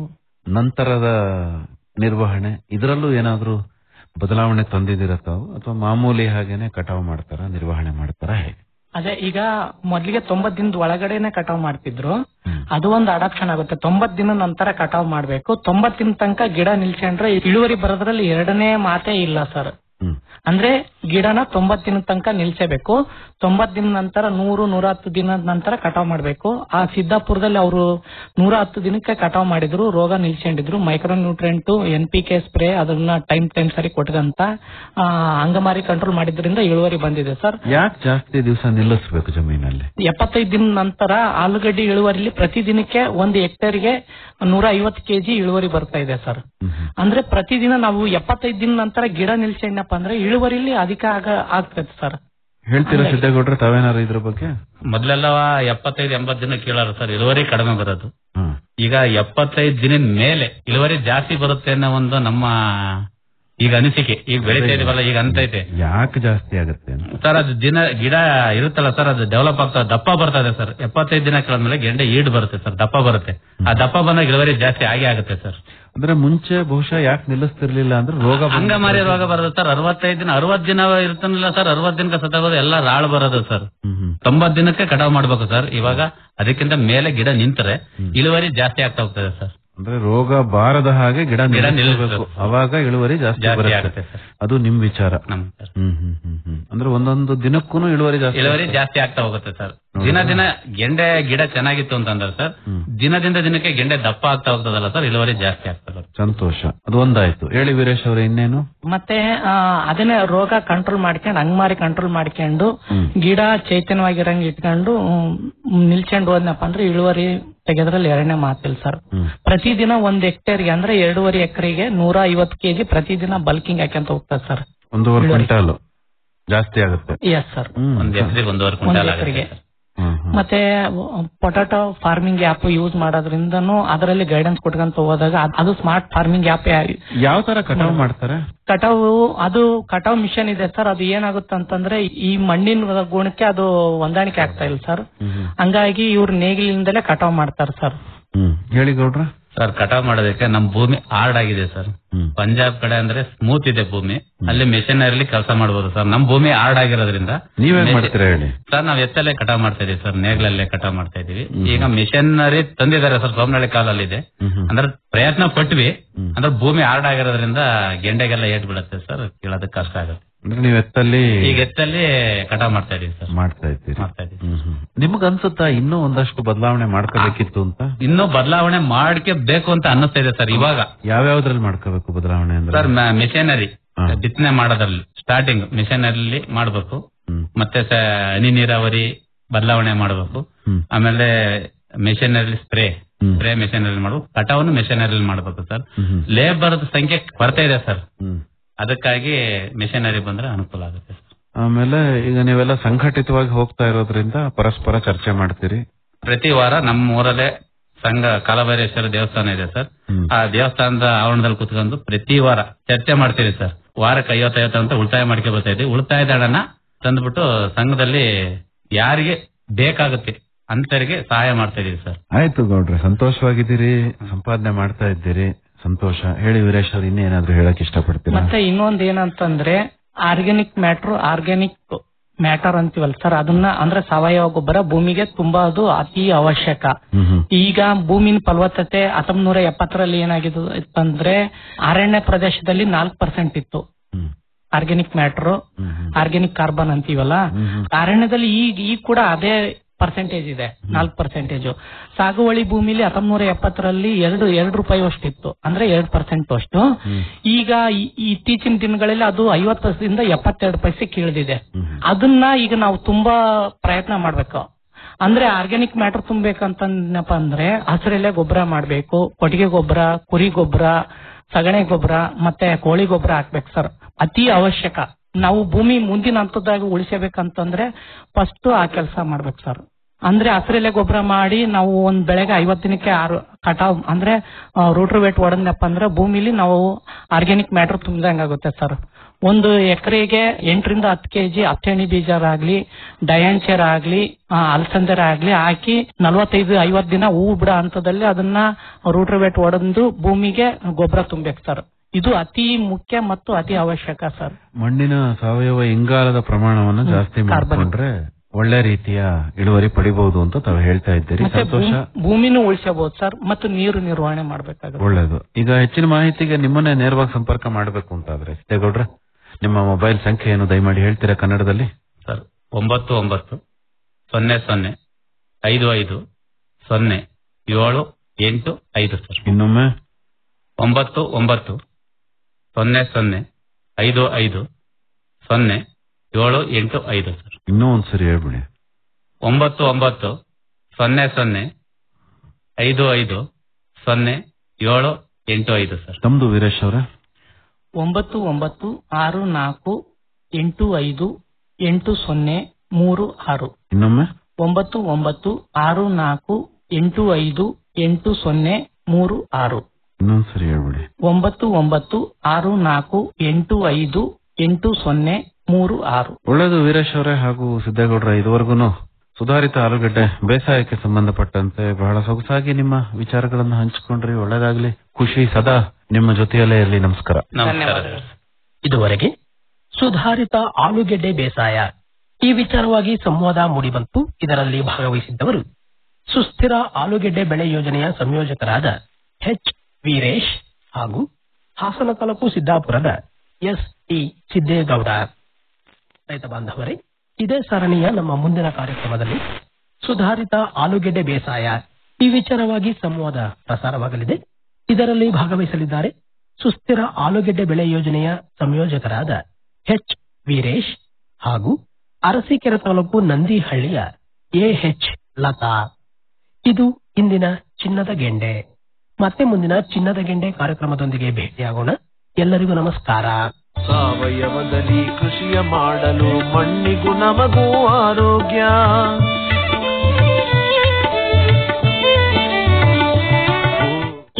ನಂತರದ ನಿರ್ವಹಣೆ ಇದರಲ್ಲೂ ಏನಾದ್ರೂ ಬದಲಾವಣೆ ತಂದಿದ್ದೀರಾ ತಾವು ಅಥವಾ ಮಾಮೂಲಿ ಹಾಗೇನೆ ಕಟಾವು ಮಾಡ್ತಾರಾ ನಿರ್ವಹಣೆ ಮಾಡ್ತಾರಾ ಹೇಗೆ ಅದೇ ಈಗ ಮೊದ್ಲಿಗೆ ತೊಂಬತ್ ದಿನದ ಒಳಗಡೆನೆ ಕಟಾವ್ ಮಾಡ್ತಿದ್ರು ಹ್ಮ್. ಅದು ಒಂದು ಅಡಾಪ್ಷನ್ ಆಗುತ್ತೆ ತೊಂಬತ್ ದಿನ ನಂತರ ಕಟಾವ್ ಮಾಡ್ಬೇಕು ತೊಂಬತ್ ದಿನ ತನಕ ಗಿಡ ನಿಲ್ಸ್ಕೊಂಡ್ರೆ ಇಳುವರಿ ಬರೋದ್ರಲ್ಲಿ ಎರಡನೇ ಮಾತೇ ಇಲ್ಲ ಸರ್ ಹ್ಮ್ ಅಂದ್ರೆ ಗಿಡನ ತೊಂಬತ್ ದಿನದ ತನಕ ನಿಲ್ಸಬೇಕು ತೊಂಬತ್ ದಿನ ನಂತರ ನೂರು ನೂರ ಹತ್ತು ದಿನದ ನಂತರ ಕಟಾವ್ ಮಾಡ್ಬೇಕು ಆ ಸಿದ್ದಾಪುರದಲ್ಲಿ ಅವರು ನೂರ ಹತ್ತು ದಿನಕ್ಕೆ ಕಟಾವ್ ಮಾಡಿದ್ರು ರೋಗ ನಿಲ್ಸ್ಕೊಂಡಿದ್ರು micro nutrient N P K spray ಅದನ್ನ ಟೈಮ್ ಟೈಮ್ ಸರಿ ಕೊಟ್ಕಂತ ಆ, ಅಂಗಮಾರಿ ಕಂಟ್ರೋಲ್ ಮಾಡಿದ್ರಿಂದ ಇಳುವರಿ ಬಂದಿದೆ ಸರ್ ಯಾಕೆ ಜಾಸ್ತಿ ದಿವಸ ನಿಲ್ಲಿಸ್ಬೇಕು ಜಮೀನಲ್ಲಿ ಎಪ್ಪತ್ತೈದು ದಿನ ನಂತರ ಆಲೂಗಡ್ಡೆ ಇಳುವರಿಲಿ ಪ್ರತಿ ದಿನಕ್ಕೆ ಒಂದು ಹೆಕ್ಟೇರ್ಗೆ ನೂರ ಐವತ್ತು ಕೆಜಿ ಇಳುವರಿ ಬರ್ತಾ ಇದೆ ಸರ್ ಹ್ಮ್ ಹ್ಮ್. ಅಂದ್ರೆ ಪ್ರತಿದಿನ ನಾವು ಎಪ್ಪತ್ತೈದು ದಿನ ನಂತರ ಗಿಡ ನಿಲ್ಸಣ್ಣಪ್ಪ ಅಂದ್ರೆ ಇಳುವರಿಲಿ ಅಧಿಕ ಆಗ ಆಗ್ತದೆ ಸರ್ ಹೇಳ್ತೀರಾ ಸಿದ್ದೇಗೌಡ್ರೆ ತಾವೇನಾರು ಇದ್ರ ಬಗ್ಗೆ ಮೊದ್ಲೆಲ್ಲ ಎಪ್ಪತ್ತೈದು ಎಂಬತ್ತು ದಿನ ಕೀಳಾರ ಸರ್ ಇಳುವರಿ ಕಡಿಮೆ ಬರೋದು ಹ್ಮ್ ಈಗ ಎಪ್ಪತ್ತೈದು ದಿನದ ಮೇಲೆ ಇಳುವರಿ ಜಾಸ್ತಿ ಬರುತ್ತೆ ಅನ್ನೋ ಒಂದು ನಮ್ಮ ಈಗ ಅನಿಸಿಕೆ ಈಗ ಬೆಳಿತಾ ಇದೀವಲ್ಲ ಈಗ ಅಂತೈತೆ ಯಾಕೆ ಜಾಸ್ತಿ ಆಗುತ್ತೆ ಅಂತ? ಸರ್ ಅದು ದಿನ ಗಿಡ ಇರುತ್ತಲ್ಲ ಸರ್ ಅದು ಡೆವಲಪ್ ಆಗ್ತಾ ದಪ್ಪ ಬರ್ತದೆ ಸರ್ ಎಪ್ಪತ್ತೈದು ದಿನ ಕಳೆದ್ಮೇಲೆ ಗೆಂಡೆ ಈಡ್ ಬರುತ್ತೆ ಸರ್ ದಪ್ಪ ಬರುತ್ತೆ ಆ ದಪ್ಪ ಬಂದಾಗ ಇಳುವರಿ ಜಾಸ್ತಿ ಆಗೇ ಆಗುತ್ತೆ ಸರ್ ಅಂದ್ರೆ ಮುಂಚೆ ಬಹುಶಃ ಯಾಕೆ ನಿಲ್ಲಿಸ್ತಿರ್ಲಿಲ್ಲ ಅಂದ್ರೆ ರೋಗ ಬಂದು- ಅಂಗಮಾರಿ ರೋಗ ಬರುತ್ತೆ ಸರ್ ಅರವತ್ತೈದು ದಿನ ಅರವತ್ ದಿನ ಇರ್ತಾನಲ್ಲ ಸರ್ ಅರವತ್ ದಿನಕ್ಕೆ ಸತ್ತಾಗೋದು ಎಲ್ಲ ರಾಳು ಬರೋದು ಸರ್ ಹ್ಮ್ ಹ್ಮ್. ತೊಂಬತ್ ದಿನಕ್ಕೆ ಕಟಾವ್ ಮಾಡ್ಬೇಕು ಸರ್ ಇವಾಗ ಅದಕ್ಕಿಂತ ಮೇಲೆ ಗಿಡ ನಿಂತರೆ ಇಳುವರಿ ಜಾಸ್ತಿ ಆಗ್ತಾ ಹೋಗ್ತದೆ ಸರ್ ಅಂದ್ರೆ ರೋಗ ಬಾರದ ಹಾಗೆ ಗಿಡ ಗಿಡ ನಿಲ್ಲಿಸ್ಬೇಕು ನಿಲ್ಲಿಸ್ಬೇಕು. ಅವಾಗ ಇಳುವರಿ ಜಾಸ್ತಿ ಜಾಸ್ತಿ ಬರುತ್ತೆ ಆಗುತ್ತೆ ಸರ್ ಅದು ನಿಮ್ ವಿಚಾರ ನಮ್ ಸರ್. ಹ್ಮ್ ಹ್ಮ್ ಹ್ಮ್ ಹ್ಮ್ ಅಂದ್ರೆ ಒಂದೊಂದು ದಿನಕ್ಕೂ ಇಳುವರಿ ಜಾಸ್ತಿ ಇಳುವರಿ ಜಾಸ್ತಿ ಆಗ್ತಾ ಹೋಗುತ್ತೆ ಸರ್ ದಿನ ದಿನ ಗೆಂಡೆ ಗಿಡ ಚೆನ್ನಾಗಿತ್ತು ಅಂತಂದ್ರೆ ಸರ್ ಹ್ಮ್. ದಿನದಿಂದ ದಿನಕ್ಕೆ ಗೆಂಡೆ ದಪ್ಪ ಆಗ್ತಾ ಹೋಗ್ತದಲ್ಲ ಸರ್ ಇಳುವರಿ ಜಾಸ್ತಿ ಆಗ್ತದೆ ಸಂತೋಷ ಅದು ಒಂದಾಯ್ತು ಹೇಳಿ ವೀರೇಶ್ ಅವರೇ ಇನ್ನೇನು ಮತ್ತೆ ಆ, ಅದನ್ನೇ ರೋಗ ಕಂಟ್ರೋಲ್ ಮಾಡ್ಕೊಂಡು ಅಂಗಮಾರಿ ಕಂಟ್ರೋಲ್ ಮಾಡ್ಕೊಂಡು ಹ್ಮ್. ಗಿಡ ಚೈತನ್ಯವಾಗಿರಂಗ್ ಇಟ್ಕೊಂಡು ಹ್ಮ್, ನಿಲ್ಸ್ಕೊಂಡು ಹೋದ್ನಪ್ಪ ಅಂದ್ರೆ ಇಳುವರಿ ತೆಗೆದ್ರಲ್ಲಿ ಎರಡನೇ ಮಾತಿಲ್ಲ ಸರ್ ಹ್ಮ್ ಪ್ರತಿದಿನ ಒಂದ್ ಹೆಕ್ಟೇರ್ಗೆ ಅಂದ್ರೆ ಎರಡೂವರೆ ಎಕರೆಗೆ ನೂರ ಐವತ್ತು ಕೆಜಿ ಪ್ರತಿದಿನ ಬಲ್ಕಿಂಗ್ ಹಾಕ್ಯಂತ ಹೋಗ್ತದೆ ಸರ್ ಒಂದೂವರೆ ಇಳುವರಿ. ಕ್ವಿಂಟಾಲ್ ಜಾಸ್ತಿ ಆಗುತ್ತೆ ಎಸ್ ಸರ್ ಹ್ಮ್ ಒಂದ್ ಎಕರೆಗೆ ಒಂದೂವರೆ ಒಂದ್ ಕ್ವಿಂಟಾಲ್ ಆಗುತ್ತೆ ಎಕರೆಗೆ ಸರ್. ಹ್ಮ್, ಹ್ಮ್. ಮತ್ತೆ ಪೊಟಾಟೊ ಫಾರ್ಮಿಂಗ್ ಆಪ್ ಯೂಸ್ ಮಾಡೋದ್ರಿಂದನೂ ಅದರಲ್ಲಿ ಗೈಡೆನ್ಸ್ ಕೊಟ್ಕೊಂತ ಹೋದಾಗ ಅದ್- ಅದು ಸ್ಮಾರ್ಟ್ ಫಾರ್ಮಿಂಗ್ ಆಪ್ ಯಾವ ತರ ಕಟಾವ್ ಮಾಡ್ತಾರೆ ಕಟಾವು ಅದು ಕಟಾವ್ ಮಿಷನ್ ಇದೆ ಸರ್ ಅದು ಏನಾಗುತ್ತೆ ಅಂತಂದ್ರೆ ಈ ಮಣ್ಣಿನ ಗುಣಕ್ಕೆ ಅದು ಹೊಂದಾಣಿಕೆ ಆಗ್ತಾ ಇಲ್ಲ ಸರ್ ಹ್ಮ್, ಹ್ಮ್. ಹಂಗಾಗಿ ಇವ್ರು ನೇಗಿಲಿಂದಲೇ ಕಟಾವ್ ಮಾಡ್ತಾರೆ ಸರ್ ಹ್ಮ್ ಹೇಳಿ ಗೌಡ್ರ ಸರ್ ಕಟಾವ್ ಮಾಡೋದಕ್ಕೆ ನಮ್ ಭೂಮಿ ಹಾರ್ಡ್ ಆಗಿದೆ ಸರ್ ಹ್ಮ್ ಪಂಜಾಬ್ ಕಡೆ ಅಂದ್ರೆ ಸ್ಮೂತ್ ಇದೆ ಭೂಮಿ ಅಲ್ಲಿ ಮೆಷಿನರಿ ಕೆಲಸ ಮಾಡಬಹುದು ಸರ್ ನಮ್ ಭೂಮಿ ಹಾರ್ಡ್ ಆಗಿರೋದ್ರಿಂದ ನೀವೇನ್ ಮೆಷಿ- ಮಾಡ್ತೀರಾ ಹೇಳಿ ಸರ್ ನಾವ್ ಎತ್ತಲ್ಲೇ ಕಟಾವ್ ಮಾಡ್ತಾ ಇದೀವಿ ಸರ್ ನೇಗ್ಲಲ್ಲೇ ಕಟಾವ್ ಮಾಡ್ತಾ ಇದೀವಿ ಈಗ ಮಿಷನರಿ ತಂದಿದ್ದಾರೆ ಸರ್ ಸೋಮನಹಳ್ಳಿ ಕಾಲಲ್ಲಿ ಇದೆ ಹ್ಮ್, ಹ್ಮ್. ಅಂದ್ರೆ ಪ್ರಯತ್ನ ಪಟ್ವಿ ಹ್ಮ್. ಅಂದ್ರೆ ಭೂಮಿ ಹಾರ್ಡ್ ಆಗಿರೋದ್ರಿಂದ ಗೆಂಡೆಗೆಲ್ಲ ಏಟ್ ಬಿಡುತ್ತೆ ಸರ್ ಕೇಳೋದಕ್ಕೆ ಕಷ್ಟ ಆಗುತ್ತೆ ಅಂದ್ರೆ ನೀವ್ ಎತ್ತಲ್ಲಿ ಈಗ ಎತ್ತಲ್ಲಿ ಕಟಾವ್ ಮಾಡ್ತಾ ಇದೀವಿ ಸರ್ ಮಾಡ್ತಾ ಇದ್ದೀರಿ ಮಾಡ್ತಾ ಇದೀವಿ ಹ್ಮ್, ಹ್ಮ್. ನಿಮ್ಗ್ ಅನ್ಸುತ್ತಾ ಇನ್ನೂ ಒಂದಷ್ಟು ಬದಲಾವಣೆ ಮಾಡ್ಕೋಬೇಕಿತ್ತು ಅಂತ ಇನ್ನೂ ಬದಲಾವಣೆ ಮಾಡ್ಕೆ ಬೇಕು ಅಂತ ಅನ್ನಿಸ್ತಾ ಇದೆ ಸರ್ ಇವಾಗ ಯಾವ್ಯಾವ್ದ್ರಲ್ಲಿ ಮಾಡ್ಕೋಬೇಕು ಬದಲಾವಣೆ ಅಂದ್ರೆ ಸರ್ ಮಿಷನರಿ ಹಾ. ಬಿತ್ತನೆ ಮಾಡೋದ್ರಲ್ಲಿ ಸ್ಟಾರ್ಟಿಂಗ್ ಮಿಷನರಿ ಮಾಡ್ಬೇಕು ಹ್ಮ್, ಮತ್ತೆ ಸ- ಹನಿ ನೀರಾವರಿ ಬದಲಾವಣೆ ಮಾಡಬೇಕು ಹ್ಮ್, ಆಮೇಲೆ ಮೆಷಿನರಿ ಸ್ಪ್ರೇ ಹ್ಮ್. ಸ್ಪ್ರೇ ಮೆಷಿನರಿ ಮಾಡಬೇಕು ಕಟಾವನ್ನು ಮೆಷಿನರಿ ಮಾಡಬೇಕು ಸರ್ ಹ್ಮ್, ಹ್ಮ್, ಲೇಬರ್ ಸಂಖ್ಯೆ ಕೊರತೆ ಇದೆ ಸರ್ ಹ್ಮ್. ಅದಕ್ಕಾಗಿ ಮೆಷಿನರಿ ಬಂದ್ರೆ ಅನುಕೂಲ ಆಗುತ್ತೆ ಸರ್ ಆಮೇಲೆ ಈಗ ನೀವೆಲ್ಲ ಸಂಘಟಿತವಾಗಿ ಹೋಗ್ತಾ ಇರೋದ್ರಿಂದ ಪರಸ್ಪರ ಚರ್ಚೆ ಮಾಡ್ತೀರಿ ಪ್ರತಿ ವಾರ ನಮ್ಮ ಊರಲ್ಲೇ ಸಂಘ ಕಾಲಭೈರೇಶ್ವರ ದೇವಸ್ಥಾನ ಇದೆ ಸರ್ ಹ್ಮ್. ಆ ದೇವಸ್ಥಾನದ ಆವರಣದಲ್ಲಿ ಕುತ್ಕೊಂಡು ಪ್ರತಿ ವಾರ ಚರ್ಚೆ ಮಾಡ್ತೀವಿ ಸರ್ ವಾರಕ್ಕೆ ಐವತ್ತೈವತ್ತು ಅಂತ ಉಳಿತಾಯ ಮಾಡ್ಕೊ ಬರ್ತಾ ಇದ್ವಿ ಉಳಿತಾಯದ ಹಣನ ತಂದ್ಬಿಟ್ಟು ಸಂಘದಲ್ಲಿ ಯಾರಿಗೆ ಬೇಕಾಗುತ್ತೆ ಅಂತರಿಗೆ ಸಹಾಯ ಮಾಡ್ತಾ ಇದೀವಿ ಸರ್ ಆಯ್ತು ಗೌಡ್ರೆ ಸಂತೋಷವಾಗಿದ್ದೀರಿ ಸಂಪಾದನೆ ಮಾಡ್ತಾ ಇದ್ದೀರಿ ಸಂತೋಷ ಹೇಳಿ ವೀರೇಶ್ ಅವ್ರು ಇನ್ನೇನಾದ್ರೂ ಹೇಳಕ್ ಇಷ್ಟಪಡ್ತೀರಾ ಮತ್ತೆ ಇನ್ನೊಂದ್ ಏನಂತಂದ್ರೆ ಆರ್ಗ್ಯಾನಿಕ್ ಮ್ಯಾಟ್ರ್ ಆರ್ಗ್ಯಾನಿಕ್ ಮ್ಯಾಟರ್ ಅಂತೀವಲ್ಲ ಸರ್ ಅದನ್ನ ಅಂದ್ರೆ ಸಾವಯವ ಗೊಬ್ಬರ ಭೂಮಿಗೆ ತುಂಬಾ ಅದು ಅತಿ ಅವಶ್ಯಕ ಹ್ಮ್ ಹ್ಮ್ ಈಗ ಭೂಮಿನ ಫಲವತ್ತತೆ ಹತ್ತೊಂಬತ್ ನೂರ ಎಪ್ಪತ್ತರಲ್ಲಿ ಏನಾಗಿದ್ದು ಇತ್ತಂದ್ರೆ ಅರಣ್ಯ ಪ್ರದೇಶದಲ್ಲಿ ನಾಲ್ಕು ಪರ್ಸೆಂಟ್ ಇತ್ತು ಹ್ಮ್ ಆರ್ಗ್ಯಾನಿಕ್ ಮ್ಯಾಟರ್ ಹ್ಮ್ ಹ್ಮ್ ಆರ್ಗ್ಯಾನಿಕ್ ಕಾರ್ಬನ್ ಅಂತೀವಲ್ಲ ಹ್ಮ್ ಹ್ಮ್. ಅರಣ್ಯದಲ್ಲಿ ಈಗ ಈಗ ಕೂಡ ಅದೇ ಪರ್ಸೆಂಟೇಜ್ ಇದೆ ನಾಲ್ಕು ಪರ್ಸೆಂಟೇಜ್ ಸಾಗುವಳಿ ಭೂಮಿಲಿ ಹತ್ತೊಂಬತ್ ನೂರ ಎಪ್ಪತ್ತರಲ್ಲಿ ಎರಡು ಎರಡು ರೂಪಾಯಿ ಅಷ್ಟಿತ್ತು ಅಂದ್ರೆ ಎರಡು ಪರ್ಸೆಂಟ್ ಅಷ್ಟು ಹ್ಮ್. ಈಗ ಈ- ಈ ಇತ್ತೀಚಿನ ದಿನಗಳಲ್ಲಿ ಅದು ಐವತ್ತು ಪೈಸೆಯಿಂದ ಎಪ್ಪತ್ತೆರಡು ಪೈಸೆ ಕೀಳ್ದಿದೆ ಹ್ಮ್ ಹ್ಮ್. ಅದನ್ನ ಈಗ ನಾವು ತುಂಬಾ ಪ್ರಯತ್ನ ಮಾಡ್ಬೇಕು ಅಂದ್ರೆ ಆರ್ಗ್ಯಾನಿಕ್ ಮ್ಯಾಟರ್ ತುಂಬಬೇಕಂತನಪ್ಪ ಅಂದ್ರೆ ಹಸಿರೆಲೆ ಗೊಬ್ಬರ ಮಾಡ್ಬೇಕು ಕೊಟ್ಟಿಗೆ ಗೊಬ್ಬರ ಕುರಿ ಗೊಬ್ಬರ ಸಗಣಿ ಗೊಬ್ಬರ ಮತ್ತೆ ಕೋಳಿ ಗೊಬ್ಬರ ಹಾಕ್ಬೇಕು ಸರ್ ಅತಿ ಅವಶ್ಯಕ ನಾವು ಭೂಮಿ ಮುಂದಿನ ಹಂತದಾಗ ಉಳಿಸಬೇಕಂತಂದ್ರೆ ಫಸ್ಟ್ ಆ ಕೆಲಸ ಮಾಡ್ಬೇಕು ಸರ್ ಅಂದ್ರೆ ಹಸಿರೆಲೆ ಗೊಬ್ಬರ ಮಾಡಿ ನಾವು ಒಂದ್ ಬೆಳೆಗೆ ಐವತ್ತು ದಿನಕ್ಕೆ ಆರು ಕಟಾವ್ ಅಂದ್ರೆ ರೋಟ್ರ್ ವೇಟ್ ಹೊಡೆದ್ನಪ್ಪ ಅಂದ್ರೆ ಭೂಮಿಲಿ ನಾವು ಆರ್ಗ್ಯಾನಿಕ್ ಮ್ಯಾಟರ್ ತುಂಬಿದಂಗಾಗುತ್ತೆ ಸರ್ ಒಂದು ಎಕರೆಗೆ ಎಂಟರಿಂದ ಹತ್ತು ಕೆಜಿ ಹತ್ತೆಣ್ಣೆ ಬೀಜರಾಗ್ಲಿ ಡಯಾಂಚರ್ ಆಗ್ಲಿ ಆ, ಅಲಸಂದರ ಆಗ್ಲಿ ಹಾಕಿ ನಲವತ್ತೈದು ಐವತ್ತು ದಿನ ಹೂ ಬಿಡೋ ಹಂತದಲ್ಲಿ ಅದನ್ನ ರೂಟ್ರ್ ವೇಟ್ ಹೊಡೆದು ಭೂಮಿಗೆ ಗೊಬ್ಬರ ತುಂಬೇಕು ಸರ್ ಇದು ಅತಿ ಮುಖ್ಯ ಮತ್ತು ಅತಿ ಅವಶ್ಯಕ ಸರ್ ಮಣ್ಣಿನ ಸಾವಯವ ಇಂಗಾಲದ ಪ್ರಮಾಣವನ್ನು ಜಾಸ್ತಿ ಕಾರ್ಬನ್. ಮಾಡಿಕೊಂಡ್ರೆ ಒಳ್ಳೆ ರೀತಿಯ ಇಳುವರಿ ಪಡಿಬಹುದು ಅಂತ ತಾವು ಹೇಳ್ತಾ ಇದ್ದೀರಿ ಮತ್ತೆ ಸಂತೋಷ ಭೂಮ್- ಭೂಮಿನೂ ಉಳಿಸಬಹುದು ಸರ್ ಮತ್ತು ನೀರು ನಿರ್ವಹಣೆ ಮಾಡ್ಬೇಕಾಗುತ್ತೆ ಒಳ್ಳೇದು ಈಗ ಹೆಚ್ಚಿನ ಮಾಹಿತಿಗೆ ನಿಮ್ಮನ್ನೇ ನೇರವಾಗಿ ಸಂಪರ್ಕ ಮಾಡಬೇಕು ಅಂತಾದ್ರೆ ಸಿದ್ದೇಗೌಡ್ರೆ ನಿಮ್ಮ ಮೊಬೈಲ್ ಸಂಖ್ಯೆ ಏನು ದಯಮಾಡಿ ಹೇಳ್ತೀರಾ ಕನ್ನಡದಲ್ಲಿ ಸರ್ ಒಂಬತ್ತು ಒಂಬತ್ತು ಸೊನ್ನೆ ಸೊನ್ನೆ ಐದು ಐದು ಸೊನ್ನೆ ಏಳು ಎಂಟು ಐದು ಸರ್ ಇನ್ನೊಮ್ಮೆ ಒಂಬತ್ತು ಒಂಬತ್ತು ಸೊನ್ನೆ ಸೊನ್ನೆ ಐದು ಐದು ಸೊನ್ನೆ ಏಳು ಎಂಟು ಐದು ಸರ್ ಇನ್ನೂ ಒಂದ್ಸರಿ ಹೇಳ್ಬಿಡಿ ಒಂಬತ್ತು ಒಂಬತ್ತು ಸೊನ್ನೆ ಸೊನ್ನೆ ಐದು ಐದು ಸೊನ್ನೆ ಏಳು ಎಂಟು ಐದು ಸರ್ ತಮ್ದು ವೀರೇಶ್ ಅವರೇ ಒಂಬತ್ತು ಒಂಬತ್ತು ಆರು ನಾಲ್ಕು ಎಂಟು ಐದು ಎಂಟು ಸೊನ್ನೆ ಮೂರು ಆರು ಇನ್ನೊಮ್ಮೆ ಒಂಬತ್ತು ಒಂಬತ್ತು ಆರು ನಾಲ್ಕು ಎಂಟು ಐದು ಎಂಟು ಸೊನ್ನೆ ಮೂರು ಆರು ಇನ್ನೊಂದ್ಸರಿ ಹೇಳ್ಬಿಡಿ ಒಂಬತ್ತು ಒಂಬತ್ತು ಆರು ನಾಲ್ಕು ಎಂಟು ಐದು ಎಂಟು ಸೊನ್ನೆ ಮೂರು ಆರು ಒಳ್ಳೇದು ವೀರೇಶ್ ಅವರೇ ಹಾಗೂ ಸಿದ್ದೇಗೌಡ್ರ ಇದುವರೆಗೂ ಸುಧಾರಿತ ಆಲೂಗಡ್ಡೆ ಬೇಸಾಯಕ್ಕೆ ಸಂಬಂಧಪಟ್ಟಂತೆ ಬಹಳ ಸೊಗಸಾಗಿ ನಿಮ್ಮ ವಿಚಾರಗಳನ್ನು ಹಂಚಿಕೊಂಡ್ರಿ ಒಳ್ಳೇದಾಗ್ಲಿ ಖುಷಿ ಸದಾ ನಿಮ್ಮ ಜೊತೆಯಲ್ಲೇ ಇರಲಿ ನಮಸ್ಕಾರ ನಮಸ್ಕಾರ ಸರ್. ಇದುವರೆಗೆ ಸುಧಾರಿತ ಆಲೂಗೆಡ್ಡೆ ಬೇಸಾಯ ಈ ವಿಚಾರವಾಗಿ ಸಂವಾದ ಮೂಡಿಬಂತು ಇದರಲ್ಲಿ ಭಾಗವಹಿಸಿದ್ದವರು ಸುಸ್ಥಿರ ಆಲೂಗೆಡ್ಡೆ ಬೆಳೆ ಯೋಜನೆಯ ಸಂಯೋಜಕರಾದ ಎಚ್ ವೀರೇಶ್ ಹಾಗೂ ಹಾಸನ ತಾಲೂಕು ಸಿದ್ದಾಪುರದ ಎಸ್ ಟಿ ಸಿದ್ದೇಗೌಡ ರೈತ ಬಾಂಧವರೇ ಇದೇ ಸರಣಿಯ ನಮ್ಮ ಮುಂದಿನ ಕಾರ್ಯಕ್ರಮದಲ್ಲಿ ಸುಧಾರಿತ ಆಲೂಗೆಡ್ಡೆ ಬೇಸಾಯ ಈ ವಿಚಾರವಾಗಿ ಸಂವಾದ ಪ್ರಸಾರವಾಗಲಿದೆ ಇದರಲ್ಲಿ ಭಾಗವಹಿಸಲಿದ್ದಾರೆ ಸುಸ್ಥಿರ ಆಲೂಗೆಡ್ಡೆ ಬೆಳೆ ಯೋಜನೆಯ ಸಂಯೋಜಕರಾದ ಎಚ್ ವೀರೇಶ್ ಹಾಗೂ ಅರಸೀಕೆರೆ ತಾಲೂಕು ನಂದಿಹಳ್ಳಿಯ ಎಎಚ್ ಲತಾ ಇದು ಇಂದಿನ ಚಿನ್ನದ ಗೆಂಡೆ ಮತ್ತೆ ಮುಂದಿನ ಚಿನ್ನದ ಗೆಂಡೆ ಕಾರ್ಯಕ್ರಮದೊಂದಿಗೆ ಭೇಟಿಯಾಗೋಣ ಎಲ್ಲರಿಗೂ ನಮಸ್ಕಾರ ಸಾವಯವದಲ್ಲಿ ಕೃಷಿಯ ಮಾಡಲು ಮಣ್ಣಿಗೂ ನಮಗೂ ಆರೋಗ್ಯ